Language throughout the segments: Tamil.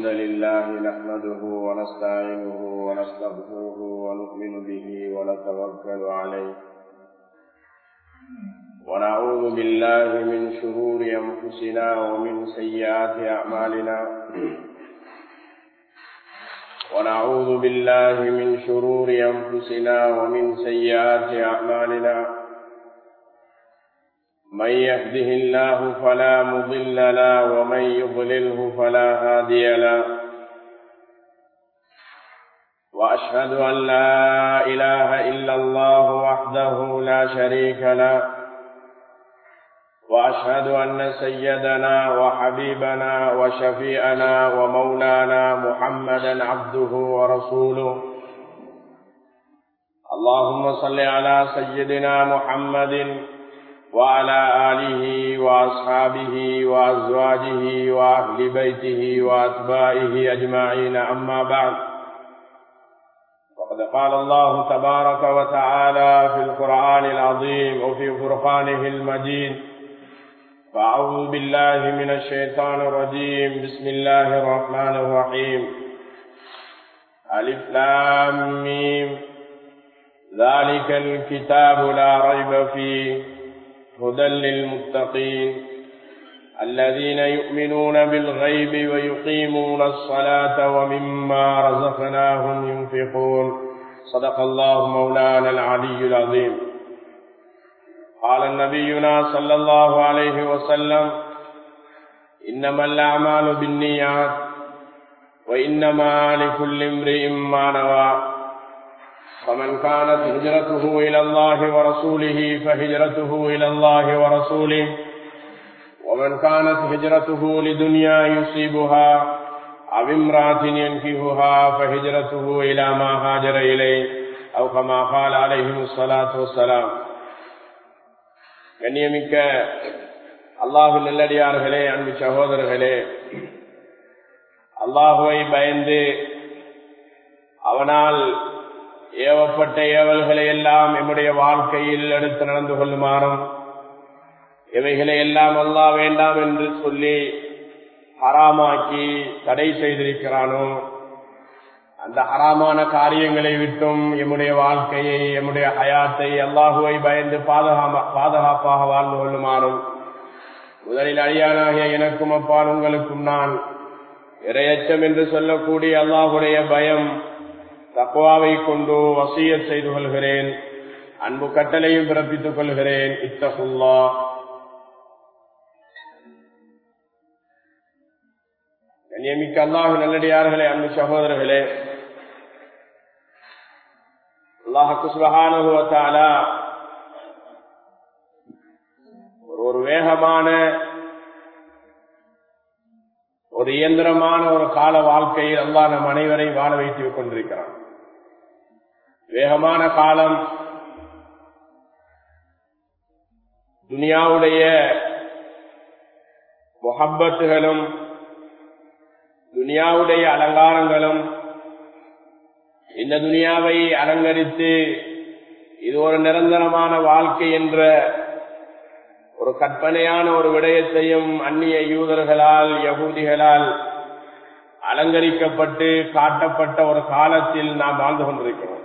الحمد لله نحمده ونستعينه ونستغفره ونؤمن به ونتوكل عليه ونعوذ بالله من شرور أنفسنا ومن سيئات أعمالنا ونعوذ بالله من شرور أنفسنا ومن سيئات أعمالنا من يهده الله فلا مضل له ومن يضلله فلا هادي له وأشهد أن لا إله إلا الله وحده لا شريك له وأشهد أن سيدنا وحبيبنا وشفيئنا ومولانا محمدا عبده ورسوله اللهم صل على سيدنا محمد وعلى آله وأصحابه وأزواجه وأهل بيته وأتباعه أجمعين أما بعد وقد قال الله تبارك وتعالى في القرآن العظيم وفي فرقانه المجيد فأعوذ بالله من الشيطان الرجيم بسم الله الرحمن الرحيم ألف لام ميم ذلك الكتاب لا ريب فيه هدى للمتقين الذين يؤمنون بالغيب ويقيمون الصلاة ومما رزقناهم ينفقون صدق الله مولانا العلي العظيم قال نبينا صلى الله عليه وسلم إنما الأعمال بالنيات وإنما لكل امرئ ما نوى فمن كانت هجرته إلى الله ورسوله فهجرته إلى الله ورسوله ومن كانت هجرته لدنيا يصيبها أو امرأة ينكهها فهجرته إلى ما هاجر إليه أو كما قال عليهم الصلاة والسلام கண்ணியமிக்க அல்லாஹு நல்லடியார்களே அன்பு சகோதரர்களே அல்லாஹுவை பயந்து அவனால் ஏவப்பட்ட ஏவல்களை எல்லாம் எம்முடைய வாழ்க்கையில் எடுத்து நடந்து கொள்ளுமாறும் இவைகளை எல்லாம் அல்லா வேண்டாம் என்று சொல்லி ஹராமாக்கி தடை செய்திருக்கிறானோ அந்த ஹராமான காரியங்களை விட்டும் எம்முடைய வாழ்க்கையை எம்முடைய ஹயாத்தை அல்லாஹுவை பயந்து பாதுகாப்பாக வாழ்ந்து கொள்ளுமாறும் முதலில் அழியானாகிய எனக்கும் அப்பால் உங்களுக்கும் நான் இரையச்சம் என்று சொல்லக்கூடிய அல்லாஹுடைய பயம் தக்குவாவை கொண்டு வசிய செய்து கொள்கிறேன் அன்பு கட்டளையும் பிறப்பித்துக் கொள்கிறேன் இத்தகுல்லா நியமிக்க அல்லாஹு நல்லடியார்களே அன்பு சகோதரர்களே அல்லாஹு சுபகானுபவத்தால ஒரு வேகமான ஒரு இயந்திரமான ஒரு கால வாழ்க்கையில் அல்லா நம் அனைவரையும் வாழ வைத்துக் கொண்டிருக்கிறான் வேகமான காலம் துனியாவுடைய முகப்பத்துகளும் துனியாவுடைய அலங்காரங்களும் இந்த துனியாவை அலங்கரித்து இது ஒரு நிரந்தரமான வாழ்க்கை என்ற ஒரு கற்பனையான ஒரு விடயத்தையும் அந்நிய யூதர்களால் யகூதிகளால் அலங்கரிக்கப்பட்டு காட்டப்பட்ட ஒரு காலத்தில் நாம் வாழ்ந்து கொண்டிருக்கிறோம்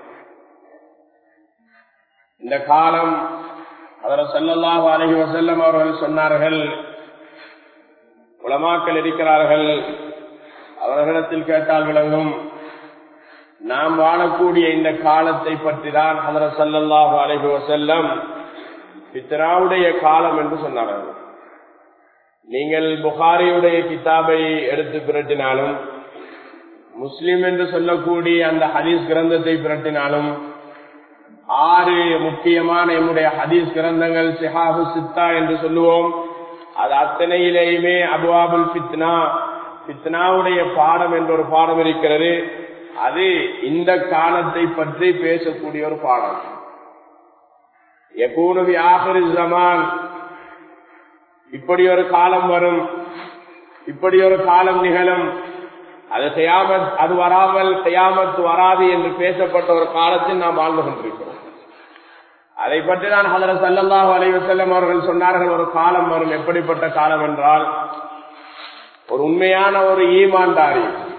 இந்த காலம் அவர் செல்லல்லாஹு அலஹி வசல்லம் அவர்கள் சொன்னார்கள் உலமாக்கள் இருக்கிறார்கள் அவர்களிடத்தில் கேட்டால் விளங்கும் நாம் வாழக்கூடிய இந்த காலத்தை பற்றி தான் ஹதரத் சல்லல்லாஹு அலஹி வசல்லம் பித்ராவுடைய காலம் என்று சொன்னார்கள் நீங்கள் புகாரியுடைய கிதாபை எடுத்து பிரட்டினாலும் முஸ்லிம் என்று சொல்லக்கூடிய அந்த ஹதீஸ் கிரந்தத்தை பிரட்டினாலும் ஆறு முக்கியமான என்னுடைய ஹதீஸ் கிரந்தங்கள் சிஹாபு சித்தா என்று சொல்லுவோம் அது அத்தனையிலேயுமே அபுவாபுல் பித்னா பித்னாவுடைய பாடம் என்ற ஒரு பாடம் இருக்கிறது அது இந்த காலத்தை பற்றி பேசக்கூடிய ஒரு பாடம் எப்பூனவி ஆஹரி ஜமான் இப்படி ஒரு காலம் வரும் இப்படி ஒரு காலம் நிகழும் அது செய்யாமத் அது வராமல் செய்யாமத்து வராது என்று பேசப்பட்ட ஒரு காலத்தில் நாம் வாழ்ந்து கொண்டிருக்கிறோம் அதை பற்றி தான் ஹதரத் சல்லல்லாஹு அலைஹி வஸல்லம் அவர்கள் சொன்னார்கள் ஒரு காலம் வரும் எப்படிப்பட்ட காலம் என்றால் ஒரு உண்மையான ஒரு ஈமான்தாரி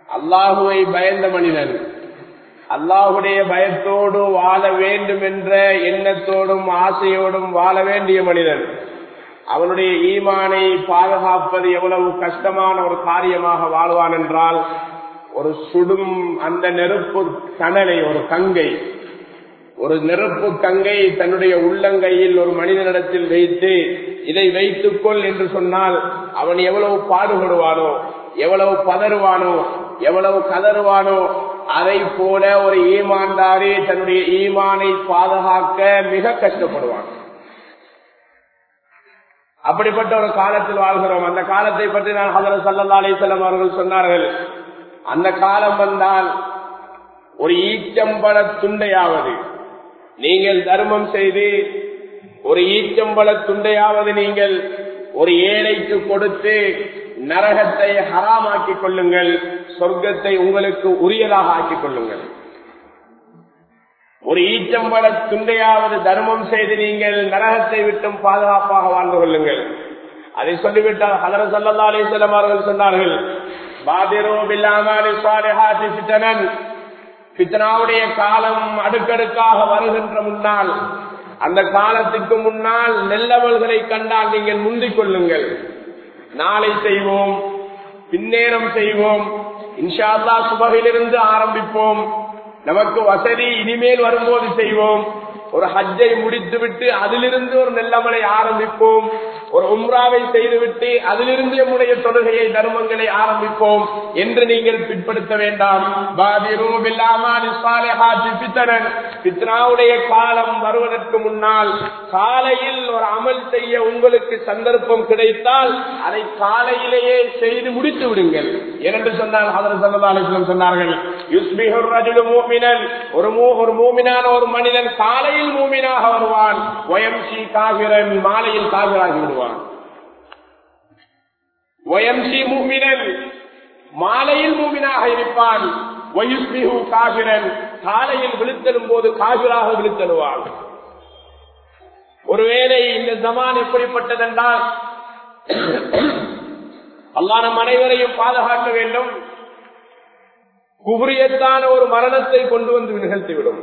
அல்லாஹுவை பயந்த மனிதன் அல்லாஹுடைய பயத்தோடு வாழ வேண்டும் என்ற எண்ணத்தோடும் ஆசையோடும் வாழ வேண்டிய மனிதன் அவனுடைய ஈமானை பாதுகாப்பது எவ்வளவு கஷ்டமான ஒரு காரியமாக வாழ்வான் என்றால் ஒரு சுடும் அந்த நெருப்பு கனலை ஒரு கங்கை ஒரு நெருப்பு கங்கை தன்னுடைய உள்ளங்கையில் ஒரு மனிதனிடத்தில் வைத்து இதை வைத்துக்கொள் என்று சொன்னால் அவன் எவ்வளவு பாடுபடுவானோ எவ்வளவு பதறுவானோ எவ்வளவு கதறுவானோ அதை போல ஒரு ஈமான்தாரே தன்னுடைய ஈமானை பாதுகாக்க மிக கஷ்டப்படுவான் அப்படிப்பட்ட ஒரு காலத்தில் வாழ்கிறோம் அந்த காலத்தை பற்றி நான் ஹதரத் சல்லா அலிசல்லாம் அவர்கள் சொன்னார்கள் அந்த காலம் வந்தால் ஒரு ஈச்சம்பழ துண்டையாவது நீங்கள் தர்மம் செய்து ஒரு ஈச்சம்பழ துண்டையாவது நீங்கள் ஒரு ஏழைக்கு கொடுத்து நரகத்தை ஹராமாக்கிக் கொள்ளுங்கள் சொர்க்கத்தை உங்களுக்கு உரியதாக ஆக்கிக் கொள்ளுங்கள் ஒரு ஈச்சம்பழ துண்டையாவது தர்மம் செய்து நீங்கள் நரகத்தை விட்டும் பாதுகாப்பாக வாழ்ந்து கொள்ளுங்கள் அதை சொல்லிவிட்டால் ஹதர சல்லா அலிசல்லாம் அவர்கள் சொன்னார்கள் பாதிரோ பில்லாமி சாலிஹாத்தி சித்தனன் பித்தனாவுடைய காலம் அடுக்கடுக்காக வருகின்ற முன்னால் அந்த காலத்துக்கு முன்னால் நெல்லவல்களை கண்டால் நீங்கள் முந்திக் கொள்ளுங்கள் நாளை செய்வோம் பின்னேரம் செய்வோம் இன்ஷா அல்லா சுபகிலிருந்து ஆரம்பிப்போம் நமக்கு வசதி இனிமேல் வரும்போது செய்வோம் ஒரு ஹஜ்ஜை முடித்துவிட்டு அதிலிருந்து ஒரு நெல்லமலை ஆரம்பிப்போம் ஒரு உம்ராவை செய்துவிட்டு அதிலிருந்து நம்முடைய தொழுகையை தர்மங்களை ஆரம்பிப்போம் என்று நீங்கள் பிற்படுத்த வேண்டாம் பித்னாவுடைய காலம் வருவதற்கு முன்னால் காலையில் ஒரு அமல் செய்ய உங்களுக்கு சந்தர்ப்பம் கிடைத்தால் அதை காலையிலேயே செய்து முடித்து விடுங்கள் ஏனென்று சொன்னால் ஹதரத் ஸல்லல்லாஹு அலைஹி வஸல்லம் சொன்னார்கள் யுஸ்பிஹு ரஜுலு மூமினன் ஒரு மூ ஒரு மூமினான ஒரு மனிதன் காலையில் மூமினாக வருவான் வயம்சி காபிரன் மாலையில் காபிராகி விடுவான் வயம்சி மூமினன் மாலையில் மூமினாக இருப்பான் வயுஸ்பிஹு காபிரன் காலையில் விழுத்தெழும் போது காபிராக விழுத்தெழுவான் ஒருவேளை இந்த ஜமான் எப்படிப்பட்டதென்றால் அல்லாஹ் நம் அனைவரையும் பாதுகாக்க வேண்டும் குபுரியத்தான ஒரு மரணத்தை கொண்டு வந்து நிகழ்த்திவிடும்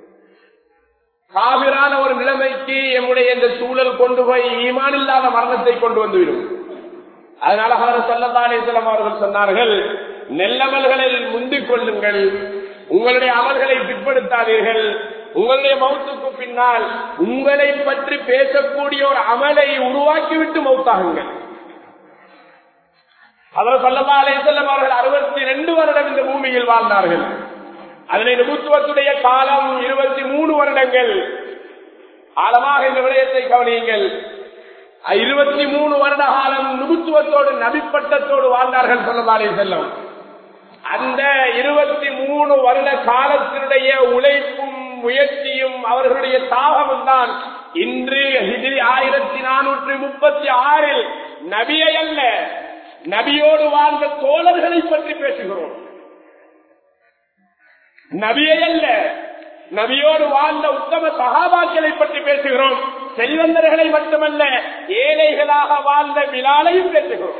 காவிரான ஒரு நிலைமைக்கு எம்முடைய இந்த சூழல் கொண்டு போய் ஈமான் இல்லாத மரணத்தை கொண்டு வந்துவிடும் அதனால அவர் சல்லதாலேசலம் அவர்கள் சொன்னார்கள் நெல்லமல்களில் முந்திக் கொள்ளுங்கள் உங்களுடைய அமல்களை பிற்படுத்தாதீர்கள் உங்களுடைய மௌத்துக்கு பின்னால் உங்களை பற்றி பேசக்கூடிய ஒரு அமலை உருவாக்கிவிட்டு மௌத்தாகுங்கள் அவர் சல்லா அலிசல்லம் அவர்கள் அறுபத்தி ரெண்டு வருடம் இந்த பூமியில் வாழ்ந்தார்கள் அதனை நிபுத்துவத்துடைய காலம் இருபத்தி மூணு வருடங்கள் ஆழமாக இந்த விடயத்தை கவனியுங்கள் இருபத்தி மூணு வருட காலம் நிபுத்துவத்தோடு நபிப்பட்டத்தோடு வாழ்ந்தார்கள் சொல்லலாலே செல்லும் அந்த இருபத்தி மூணு வருட காலத்தினுடைய உழைப்பும் முயற்சியும் அவர்களுடைய தாகமும் தான் இன்று ஹிஜ்ரி ஆயிரத்தி நானூற்றி முப்பத்தி ஆறில் நபியை அல்ல நபியோடு வாழ்ந்த தோழர்களை பற்றி பேசுகிறோம் நபியை அல்ல நபியோடு வாழ்ந்த உத்தம சகாபாக்களை பற்றி பேசுகிறோம் செல்வந்தர்களை மட்டுமல்ல ஏழைகளாக வாழ்ந்த விழாலையும் பேசுகிறோம்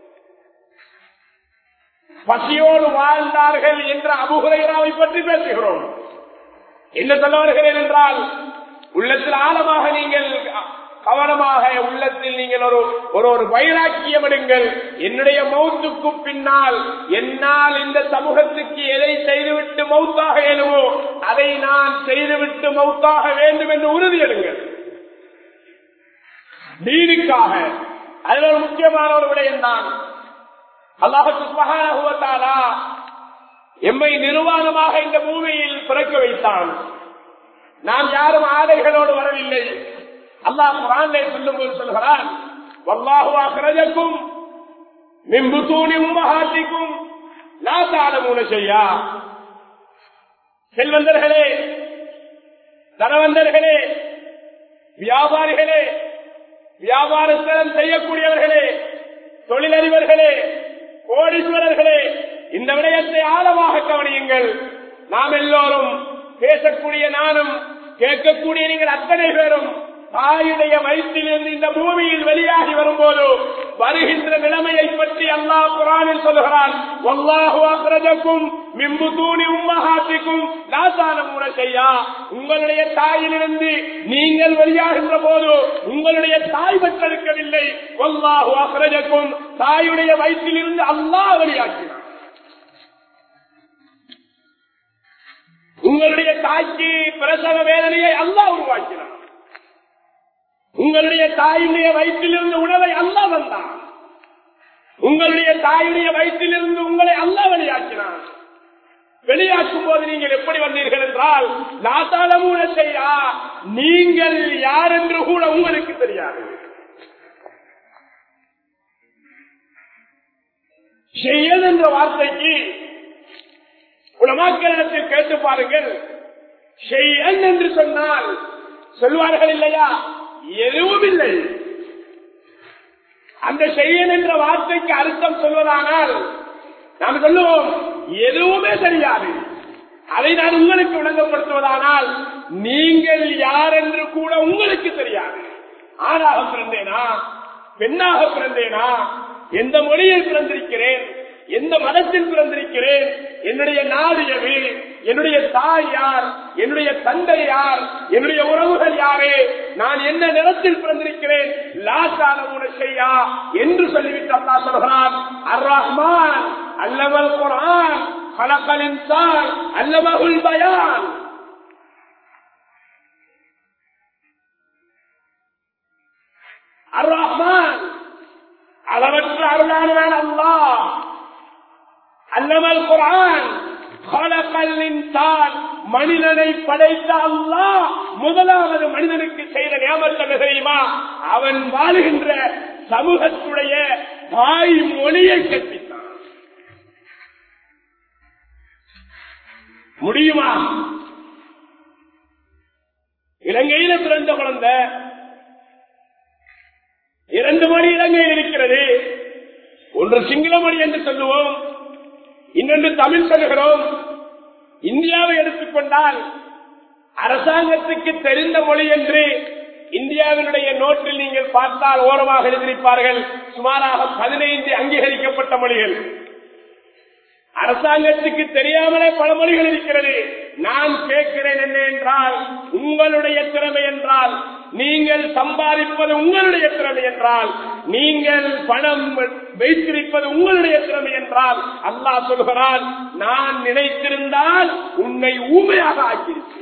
பசியோடு வாழ்ந்தார்கள் என்ற அபுகுரைராவை பற்றி பேசுகிறோம் என்ன சொல்ல வருகிறேன் என்றால் உள்ளத்தில் ஆழமாக நீங்கள் கவனமாக உள்ளத்தில் நீங்கள் ஒரு ஒரு ஒரு வைராக்கியம் எடுங்கள் என்னுடைய மௌத்துக்கு பின்னால் என்னால் இந்த சமூகத்துக்கு எதை செய்துவிட்டு மௌத்தாக எழுவோ அதை நான் செய்துவிட்டு மௌத்தாக வேண்டும் என்று உறுதி எடுங்கள் நீதிக்காக அதில் ஒரு முக்கியமான ஒரு விடயம் தான் அல்லாஹாலா எம்மை நிர்வாணமாக இந்த பூமியில் பிறக்க வைத்தான் நாம் யாரும் ஆடைகளோடு வரவில்லை அல்லாஹ் குரானை சொல்லும் போது சொல்கிறான் வல்லாஹு அக்ரஜக்கும் மிம்புத்தூனி உம்மஹாத்திக்கும் லாத்தாலமூன செய்யா செல்வந்தர்களே தனவந்தர்களே வியாபாரிகளே வியாபாரஸ்தலம் செய்யக்கூடியவர்களே தொழிலதிபர்களே கோடீஸ்வரர்களே இந்த விடயத்தை ஆழமாக கவனியுங்கள் நாம் எல்லோரும் பேசக்கூடிய நானும் கேட்கக்கூடிய நீங்கள் அத்தனை பேரும் தாயுடைய வயிற்றிலிருந்து இந்த பூமியில் வெளியாகி வரும்போது வருகின்ற நிலைமையை பற்றி அல்லாஹ் குரானில் சொல்கிறான் வல்லாஹு அக்ரஜக்கும் மிம்பு தூணி உம்மஹாத்திக்கும் லாசானமுன செய்யா உங்களுடைய தாயிலிருந்து நீங்கள் வெளியாகின்ற போது உங்களுடைய தாய் பெற்றெடுக்கவில்லை வல்லாஹு அக்ரஜக்கும் தாயுடைய வயிற்றிலிருந்து அல்லாஹ் வெளியாக்கினார் உங்களுடைய தாய்க்கு பிரசவ வேதனையை அல்லாஹ் உருவாக்கினார் உங்களுடைய தாயுடைய வயிற்றிலிருந்து உணவை அல்லா வந்தான் உங்களுடைய தாயுடைய வயிற்றிலிருந்து உங்களை அல்லா வெளியாக்கினான் வெளியாக்கும் போது நீங்கள் எப்படி வந்தீர்கள் என்றால் நாத்தாளமூல செய்யா நீங்கள் யார் என்று கூட உங்களுக்கு தெரியாது செயல் என்ற வார்த்தைக்கு உலமாக்களிடத்தில் கேட்டு பாருங்கள் செய்யன் என்று சொன்னால் சொல்வார்கள் இல்லையா எதுவும் இல்லை அந்த செய்யன் என்ற வார்த்தைக்கு அர்த்தம் சொல்வதானால் நாம் சொல்லுவோம் எதுவுமே தெரியாது அதை நான் உங்களுக்கு விளங்கப்படுத்துவதானால் நீங்கள் யார் என்று கூட உங்களுக்கு தெரியாது ஆணாக பிறந்தேனா பெண்ணாக பிறந்தேனா எந்த மொழியில் பிறந்திருக்கிறேன் எந்த மதத்தில் பிறந்திருக்கிறேன் என்னுடைய நாடு எது என்னுடைய தாய் யார் என்னுடைய தந்தை யார் என்னுடைய உறவுகள் யாரே நான் என்ன நிறத்தில் பிறந்திருக்கிறேன் லாசான உனசையா என்று சொல்லிவிட்டு அல்லா சொல்கிறான் அர் ரஹ்மான் அல்லவல் குரான் கலக்கல் இன்சான் அல்லவகுல் பயான் அர் ரஹ்மான் அளவற்ற அருளானவன் அல்லாஹ் அல்லமல் குரான் மனிதனை படைத்த அல்லா முதலாவது மனிதனுக்கு செய்த ஞாபகம் தெரியுமா அவன் வாழுகின்ற சமூகத்துடைய தாய் மொழியை கற்பித்தான் முடியுமா இலங்கையில பிறந்த குழந்தை இரண்டு மணி இலங்கையில் இருக்கிறது ஒன்று சிங்கள மொழி என்று சொல்லுவோம் இன்னொன்று தமிழ் சொல்லுகிறோம் இந்தியாவை எடுத்துக்கொண்டால் அரசாங்கத்துக்கு தெரிந்த மொழி என்று இந்தியாவினுடைய நோட்டில் நீங்கள் பார்த்தால் ஓரமாக எழுதியிருப்பார்கள் சுமாராக பதினைந்து அங்கீகரிக்கப்பட்ட மொழிகள் அரசாங்கத்துக்கு தெரியாமலே பல மொழிகள் இருக்கிறது நான் கேட்கிறேன் என்ன என்றால் உங்களுடைய திறமை என்றால் நீங்கள் சம்பாதிப்பது உங்களுடைய திறமை என்றால் நீங்கள் பணம் வைத்திருப்பது உங்களுடைய திறமை என்றால் அல்லாஹ் சொல்கிறான் நான் நினைத்திருந்தால் உன்னை ஊமையாக ஆக்கியிருக்கேன்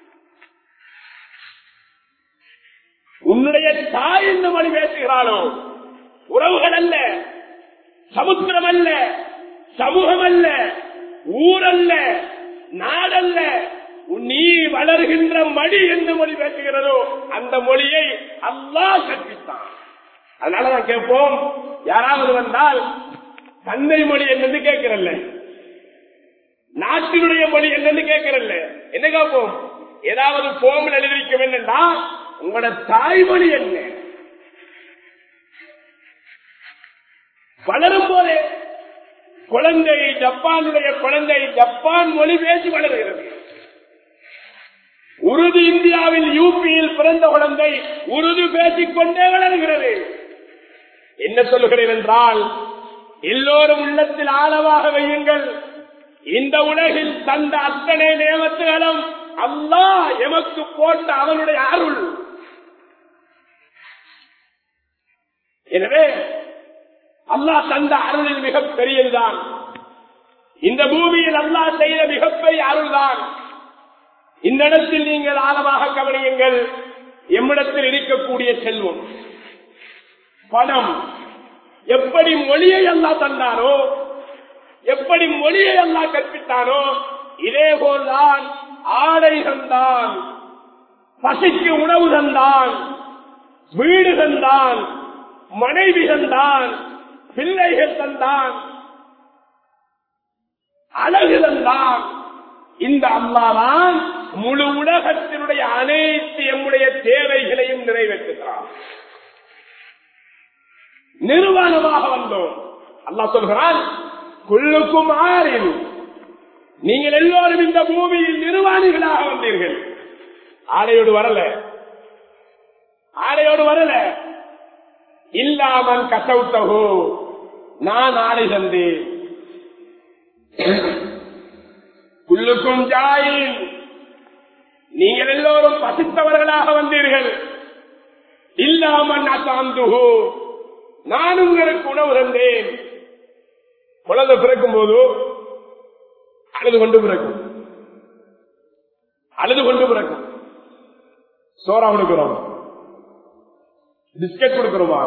உன்னுடைய தாய் என்ன மொழி பேசுகிறாளோ உறவுகள் அல்ல சமுத்திரம் அல்ல சமூகம் அல்ல ஊரல்ல நாடல்ல நீ வளர்கின்ற மொழி எந்த மொழி பேசுகிறதோ அந்த மொழியை அல்லாஹ் கற்பித்தான் அதனாலதான் கேட்போம் யாராவது வந்தால் தந்தை மொழி என்னன்னு கேட்கிறல்ல நாட்டினுடைய மொழி என்னன்னு கேட்கிறல்ல என்ன கேட்போம் ஏதாவது போமில் எழுதிக்க வேண்டும்னா உங்களோட தாய்மொழி என்ன வளரும் போதே குழந்தை ஜப்பானுடைய குழந்தை ஜப்பான் மொழி பேசி வளர்கிறது உருது இந்தியாவில் யூபியில் பிறந்த குழந்தை உருது பேசிக்கொண்டே வளர்கிறது என்ன சொல்லுகிறேன் என்றால் எல்லோரும் உள்ளத்தில் ஆழமாக வையுங்கள் இந்த உலகில் தந்த அத்தனை நியமத்துகளும் அல்லாஹ் எமக்கு போட்ட அவனுடைய அருள் எனவே அல்லாஹ் தந்த அருளில் மிக பெரியதுதான் இந்த பூமியில் அல்லாஹ் செய்த மிகப்பெரிய அருள்தான் இந்த இடத்தில் நீங்கள் ஆழமாக கவனியுங்கள் எம்மிடத்தில் இருக்கக்கூடிய செல்வம் பணம் எப்படி மொழியை அல்லா தந்தாரோ எப்படி மொழியை அல்லா கற்பித்தானோ இதே போல்தான் ஆடை தந்தான் பசிக்கு உணவு தந்தான் வீடு தந்தான் மனைவி தந்தான் பிள்ளைகள் தந்தான் அழகு தந்தான் இந்த அல்லாதான் முழு உலகத்தினுடைய அனைத்து எம்முடைய தேவைகளையும் நிறைவேற்றுகிறான் நிர்வாணமாக வந்தோம் அல்லா சொல்கிறான் குள்ளுக்கும் ஆறில் நீங்கள் எல்லோரும் இந்த பூமியில் நிர்வாணிகளாக வந்தீர்கள் ஆடையோடு வரல ஆடையோடு வரல இல்லாமன் கசவுத்தகு நான் ஆடை தந்தேன் குள்ளுக்கும் ஜாயின் நீங்கள் எல்லோரும் பசித்தவர்களாக வந்தீர்கள் இல்லாமன் அசாந்துகு நான் உங்களுக்கு உணவு தந்தேன் குழந்தை பிறக்கும் போது அழுது கொண்டு பிறக்கும் அழுது கொண்டு பிறக்கும் சோறா கொடுக்கிறோம் பிஸ்கட் கொடுக்கிறோமா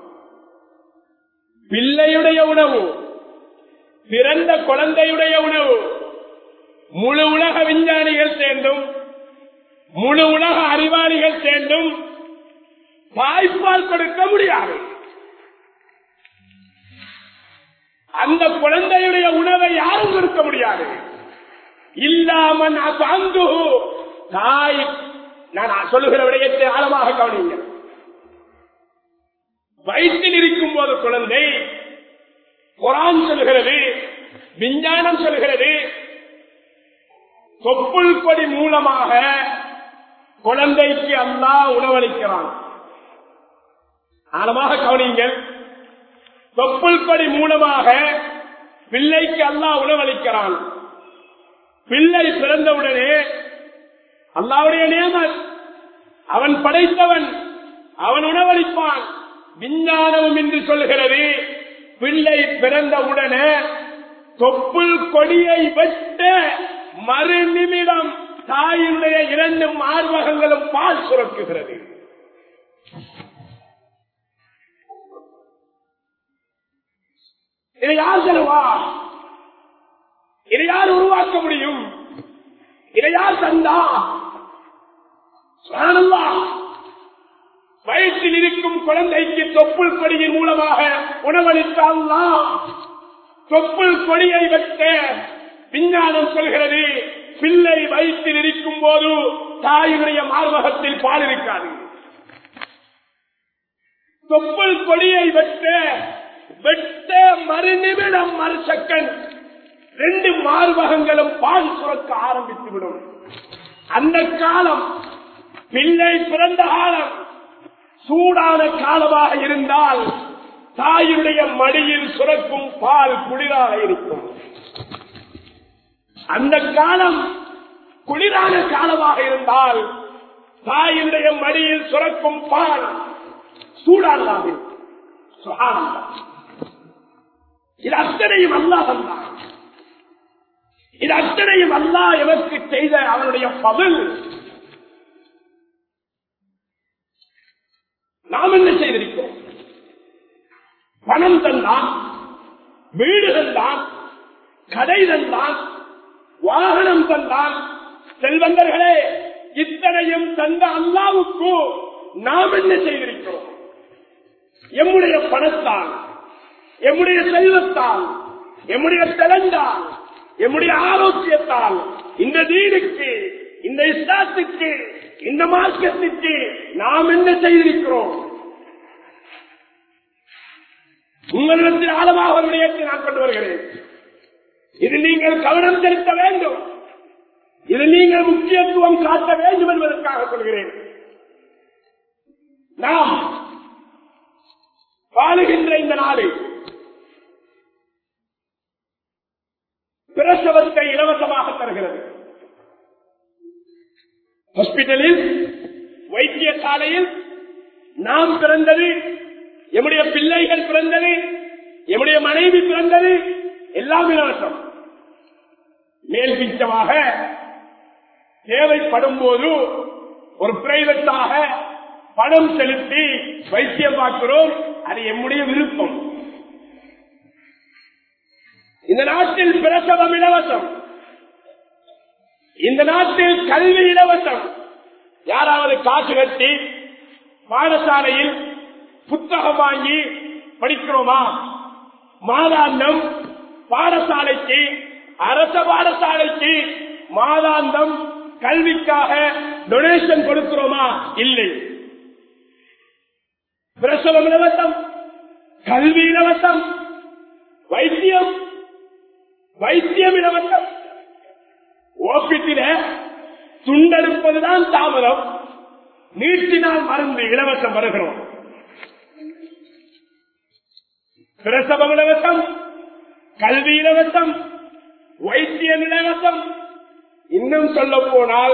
பிள்ளையுடைய உணவு பிறந்த குழந்தையுடைய உணவு முழு உலக விஞ்ஞானிகள் சேர்ந்தும் முழு உலக அறிவாளிகள் சேர்ந்தும் தாய்ப்பால் கொடுக்க முடியாது அந்த குழந்தையுடைய உணவை யாரும் கொடுக்க முடியாது இல்லாமன் அசாந்து தாய் நான் சொல்லுகிற விடயத்தை ஆழமாக கவனிங்க வயிற்றில் இருக்கும் போது குழந்தை குரான் சொல்கிறது விஞ்ஞானம் சொல்கிறது தொப்புள் கொடி மூலமாக குழந்தைக்கு அல்லா உணவளிக்கிறான் ஆழமாக கவனிங்கள் தொப்புள் கொடி மூலமாக பிள்ளைக்கு அல்லா உணவளிக்கிறான் பிள்ளை பிறந்தவுடனே அல்லாவுடைய நியமன் அவன் படைத்தவன் அவன் உணவளிப்பான் விஞ்ஞானமும் என்று சொல்கிறது பிள்ளை பிறந்தவுடனே தொப்புள் கொடியை வெட்ட மறு நிமிடம் தாயினுடைய இரண்டு மார்பகங்களும் பால் சுரக்குகிறது இதை யார் செலவா இதை யார் உருவாக்க முடியும் இதை யார் தந்தா வயிற்றில் இருக்கும் குழந்தைக்கு தொப்புள் கொடியின் மூலமாக உணவளித்தால் தொப்புள் கொடியை வெட்ட விஞ்ஞானம் சொல்கிறது பிள்ளை வயிற்றில் இருக்கும் போது தாயினுடைய மார்பகத்தில் பால் இருக்காது தொப்புள் கொடியை வெட்ட வெட்ட மறு நிமிடம் மறு செகண்ட் ரெண்டு மார்பகங்களும் பால் சுரக்க ஆரம்பித்துவிடும் அந்த காலம் பிள்ளை பிறந்த காலம் சூடான காலமாக இருந்தால் தாயுடைய மடியில் சுரக்கும் பால் குளிராக இருக்கும் அந்த காலம் குளிரான காலமாக இருந்தால் தாயினுடைய மடியில் சுரக்கும் பால் சூடானதாக இருக்கும் சுகானந்தம் இது அத்தனையும் அல்லா வந்தான் இது அத்தனையும் அல்லா எவருக்கு செய்த அவனுடைய பதில் நாம் என்ன செய்திருக்கிறோம் பணம் தந்தான் வீடு தந்தான் கடை தந்தான் வாகனம் தந்தான் செல்வந்தர்களே இத்தனையும் தந்த அல்லாவுக்கு நாம் என்ன செய்திருக்கிறோம் எம்முடைய பணத்தால் எம்முடைய செல்வத்தால் எம்முடைய திறந்தால் எம்முடைய ஆரோக்கியத்தால் இந்த வீடுக்கு இந்த இஸ்லாத்துக்கு இந்த மார்க்கத்துக்கு நாம் என்ன செய்திருக்கிறோம் உங்களிடத்தில் ஆழமாக ஒரு விடயத்தை நான் கொண்டு வருகிறேன் இது நீங்கள் கவனம் செலுத்த வேண்டும் இது நீங்கள் முக்கியத்துவம் காட்ட வேண்டும் என்பதற்காக சொல்கிறேன் நாம் வாழுகின்ற இந்த நாடு பிரசவத்தை இலவசமாக தருகிறது ஹாஸ்பிட்டலில் வைத்தியசாலையில் நாம் பிறந்தது எம்முடைய பிள்ளைகள் பிறந்தது எம்முடைய மனைவி பிறந்தது எல்லாம் இலவசம் மேல் பிச்சமாக தேவைப்படும் போது ஒரு பிரைவேட்டாக பணம் செலுத்தி வைத்தியம் பார்க்கிறோம் அது எம்முடைய விருப்பம் இந்த நாட்டில் பிரசவம் இலவசம் இந்த நாட்டில் கல்வி இலவசம் யாராவது காசு கட்டி பாடசாலையில் புத்தகம் வாங்கி படிக்கிறோமா மாதாந்தம் பாடசாலைக்கு அரச பாடசாலைக்கு மாதாந்தம் கல்விக்காக டொனேஷன் கொடுக்கிறோமா இல்லை பிரசவம் இலவசம் கல்வி இலவசம் வைத்தியம் வைத்தியம் இலவசம் ஓப்பிட்டில துண்டெடுப்பதுதான் தாமதம் நீட்டினால் மருந்து இலவசம் வருகிறோம் பிரசவம் இலவசம் கல்வி இலவசம் வைத்தியம் இலவசம் இன்னும் சொல்ல போனால்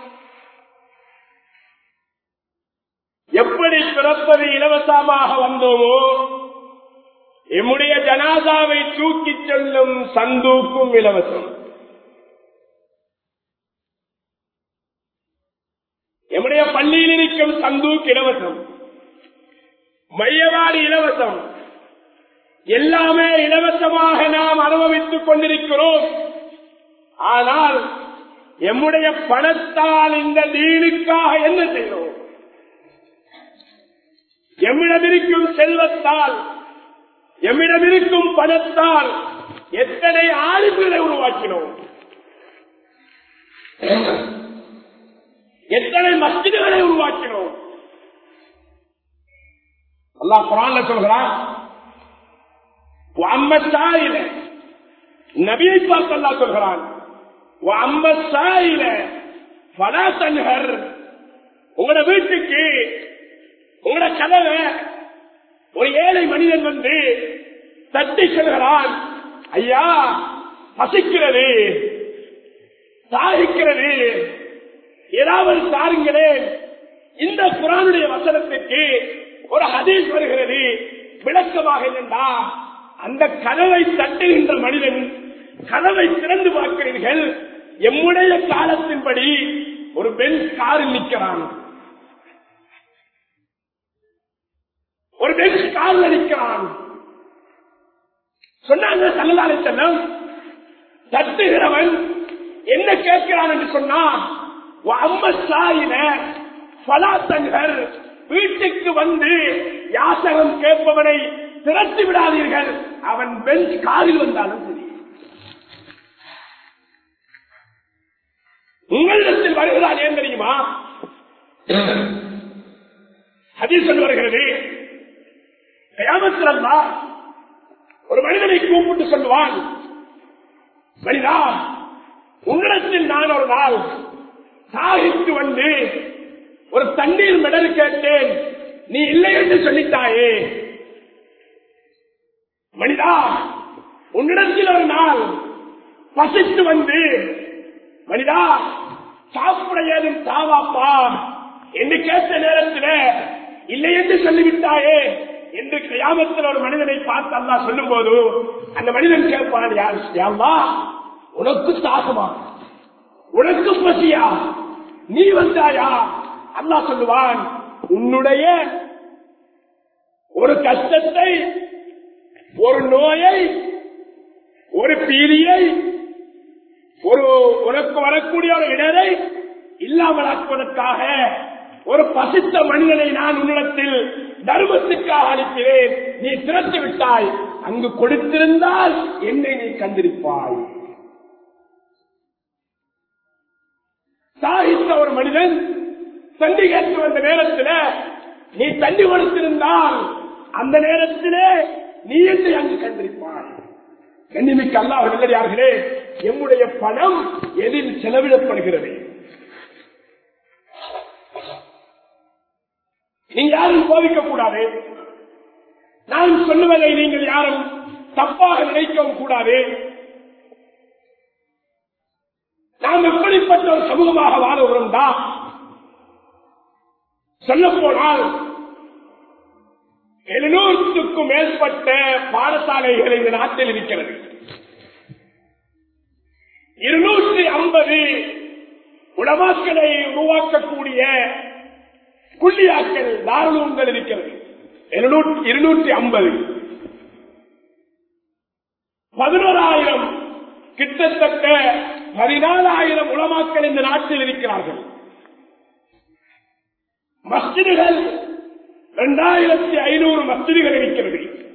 எப்படி பிறப்பது இலவசமாக வந்தோமோ எம்முடைய ஜனாதாவை தூக்கிச் செல்லும் சந்தூக்கும் இலவசம் எம்முடைய பள்ளியில் இருக்கும் சந்தூக் இலவசம் மையவாடி இலவசம் எல்லாமே இலவசமாக நாம் அனுபவித்துக் கொண்டிருக்கிறோம் ஆனால் எம்முடைய பணத்தால் இந்த தீனுக்காக என்ன செய்தோம் எம்மிடமிருக்கும் செல்வத்தால் எம்மிடமிருக்கும் பணத்தால் எத்தனை ஆளுங்களை உருவாக்கினோம் எத்தனை மஸ்ஜிதுகளை உருவாக்கினோம் அல்லாஹ் குரான்ல சொல்கிறான் அம்மசாயில நபியை பார்த்து அல்லா சொல்கிறான் அம்மசாயில பலாசன்ஹர் உங்களோட வீட்டுக்கு உங்களோட கதவை ஒரு ஏழை மனிதன் வந்து தட்டி செல்கிறான் ஐயா பசிக்கிறது தாகிக்கிறது ஏதாவது தாருங்களேன் இந்த குரானுடைய வசனத்திற்கு ஒரு ஹதீஸ் வருகிறது விளக்கமாக இல்லைண்டா அந்த கதவை தட்டுகின்ற மனிதன் கதவை திறந்து பார்க்கிறீர்கள் எம்முடைய காலத்தின்படி ஒரு பெண் காரில் நிற்கிறான் ஒரு பெண் காரில் நிற்கிறான் சொன்னாங்க சல்லலாலை செல்லம் தட்டுகிறவன் என்ன கேட்கிறான் என்று சொன்னா அம்மசாயின பலாத்தங்கர் வீட்டுக்கு வந்து யாசகம் கேட்பவனை திரட்டி விடாதீர்கள் அவன் பெஞ்ச் காரில் வந்தாலும் சரி உங்களிடத்தில் வருகிறான் ஏன் தெரியுமா ஹதீஸ் வருகிறது கயாமத்தில் ஒரு மனிதனை கூப்பிட்டு சொல்லுவான் மனிதா உன்னிடத்தில் நான் ஒரு நாள் சாகித்து வந்து ஒரு தண்ணீர் மெடல் கேட்டேன் நீ இல்லை என்று சொல்லித்தாயே மனிதா உன்னிடத்தில் ஒரு நாள் பசித்து வந்து மனிதா சாப்பிட ஏதும் தாவாப்பா என்று கேட்ட நேரத்தில் இல்லை என்று சொல்லிவிட்டாயே என்று கிராமத்தில் ஒரு மனிதனை பார்த்து அல்லா சொல்லும் போது அந்த மனிதன் கேட்பான் யார் யாவா உனக்கு தாகமா உனக்கு பசியா நீ வந்தாயா அல்லா சொல்லுவான் உன்னுடைய ஒரு கஷ்டத்தை ஒரு நோயை ஒரு பீலியை ஒரு உனக்கு வரக்கூடிய ஒரு இடரை இல்லாமலாக்குவதற்காக ஒரு பசித்த மனிதனை நான் உன்னிடத்தில் தர்மத்துக்காக அனுப்பினேன் நீ திறந்து விட்டாய் அங்கு கொடுத்திருந்தால் என்னை நீ கண்டிருப்பாய் சாகித்த ஒரு மனிதன் தண்ணி கேட்டு வந்த நேரத்தில் நீ தண்ணி கொடுத்திருந்தால் அந்த நேரத்திலே நீ என்னை அங்கு கண்டிருப்பாய் கண்ணிமிக்க அல்லாஹ் நல்லடியார்களே எம்முடைய பணம் எதில் செலவிடப்படுகிறது நீங்க யாரும் கோபிக்க கூடாது நான் சொல்லுவதை நீங்கள் யாரும் தப்பாக நினைக்கவும் கூடாது நாம் எப்படிப்பட்ட ஒரு சமூகமாக வாழுகிறோம் தான் சொல்ல போனால் எழுநூற்றுக்கும் மேற்பட்ட பாடசாலைகள் இந்த நாட்டில் இருக்கிறது இருநூற்றி ஐம்பது உலமாக்களை உருவாக்கக்கூடிய குள்ளியாக்கள் தாராளங்கள் இருக்கிறது இருநூற்றி ஐம்பது பதினோராயிரம் கிட்டத்தட்ட பதினாலாயிரம் உலமாக்கள் இந்த நாட்டில் இருக்கிறார்கள் மஸ்ஜிதுகள் இரண்டாயிரத்தி ஐநூறு மஸ்ஜிதுகள் இருக்கிறது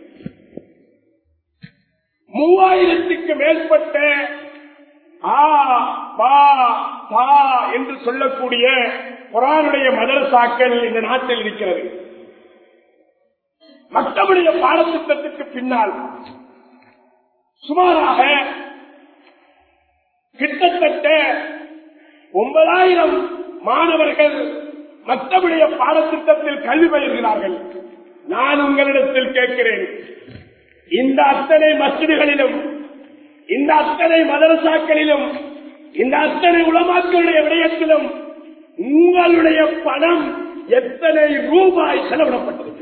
மூவாயிரத்துக்கு மேற்பட்ட ஆ பா தா என்று சொல்லக்கூடிய குரானுடைய மதரசாக்கள் இந்த நாட்டில் இருக்கிறது மக்களுடைய பாடத்திட்டத்துக்கு பின்னால் சுமாராக கிட்டத்தட்ட ஒன்பதாயிரம் மாணவர்கள் மற்றபடிய பாடத்திட்டத்தில் கல்வி பயிர்கிறார்கள் நான் உங்களிடத்தில் கேட்கிறேன் இந்த அத்தனை மசிதிகளிலும் இந்த அத்தனை மதரசாக்களிலும் இந்த அத்தனை உலமாக்களுடைய விடயத்திலும் உங்களுடைய பணம் எத்தனை ரூபாய் செலவிடப்பட்டிருக்கிறது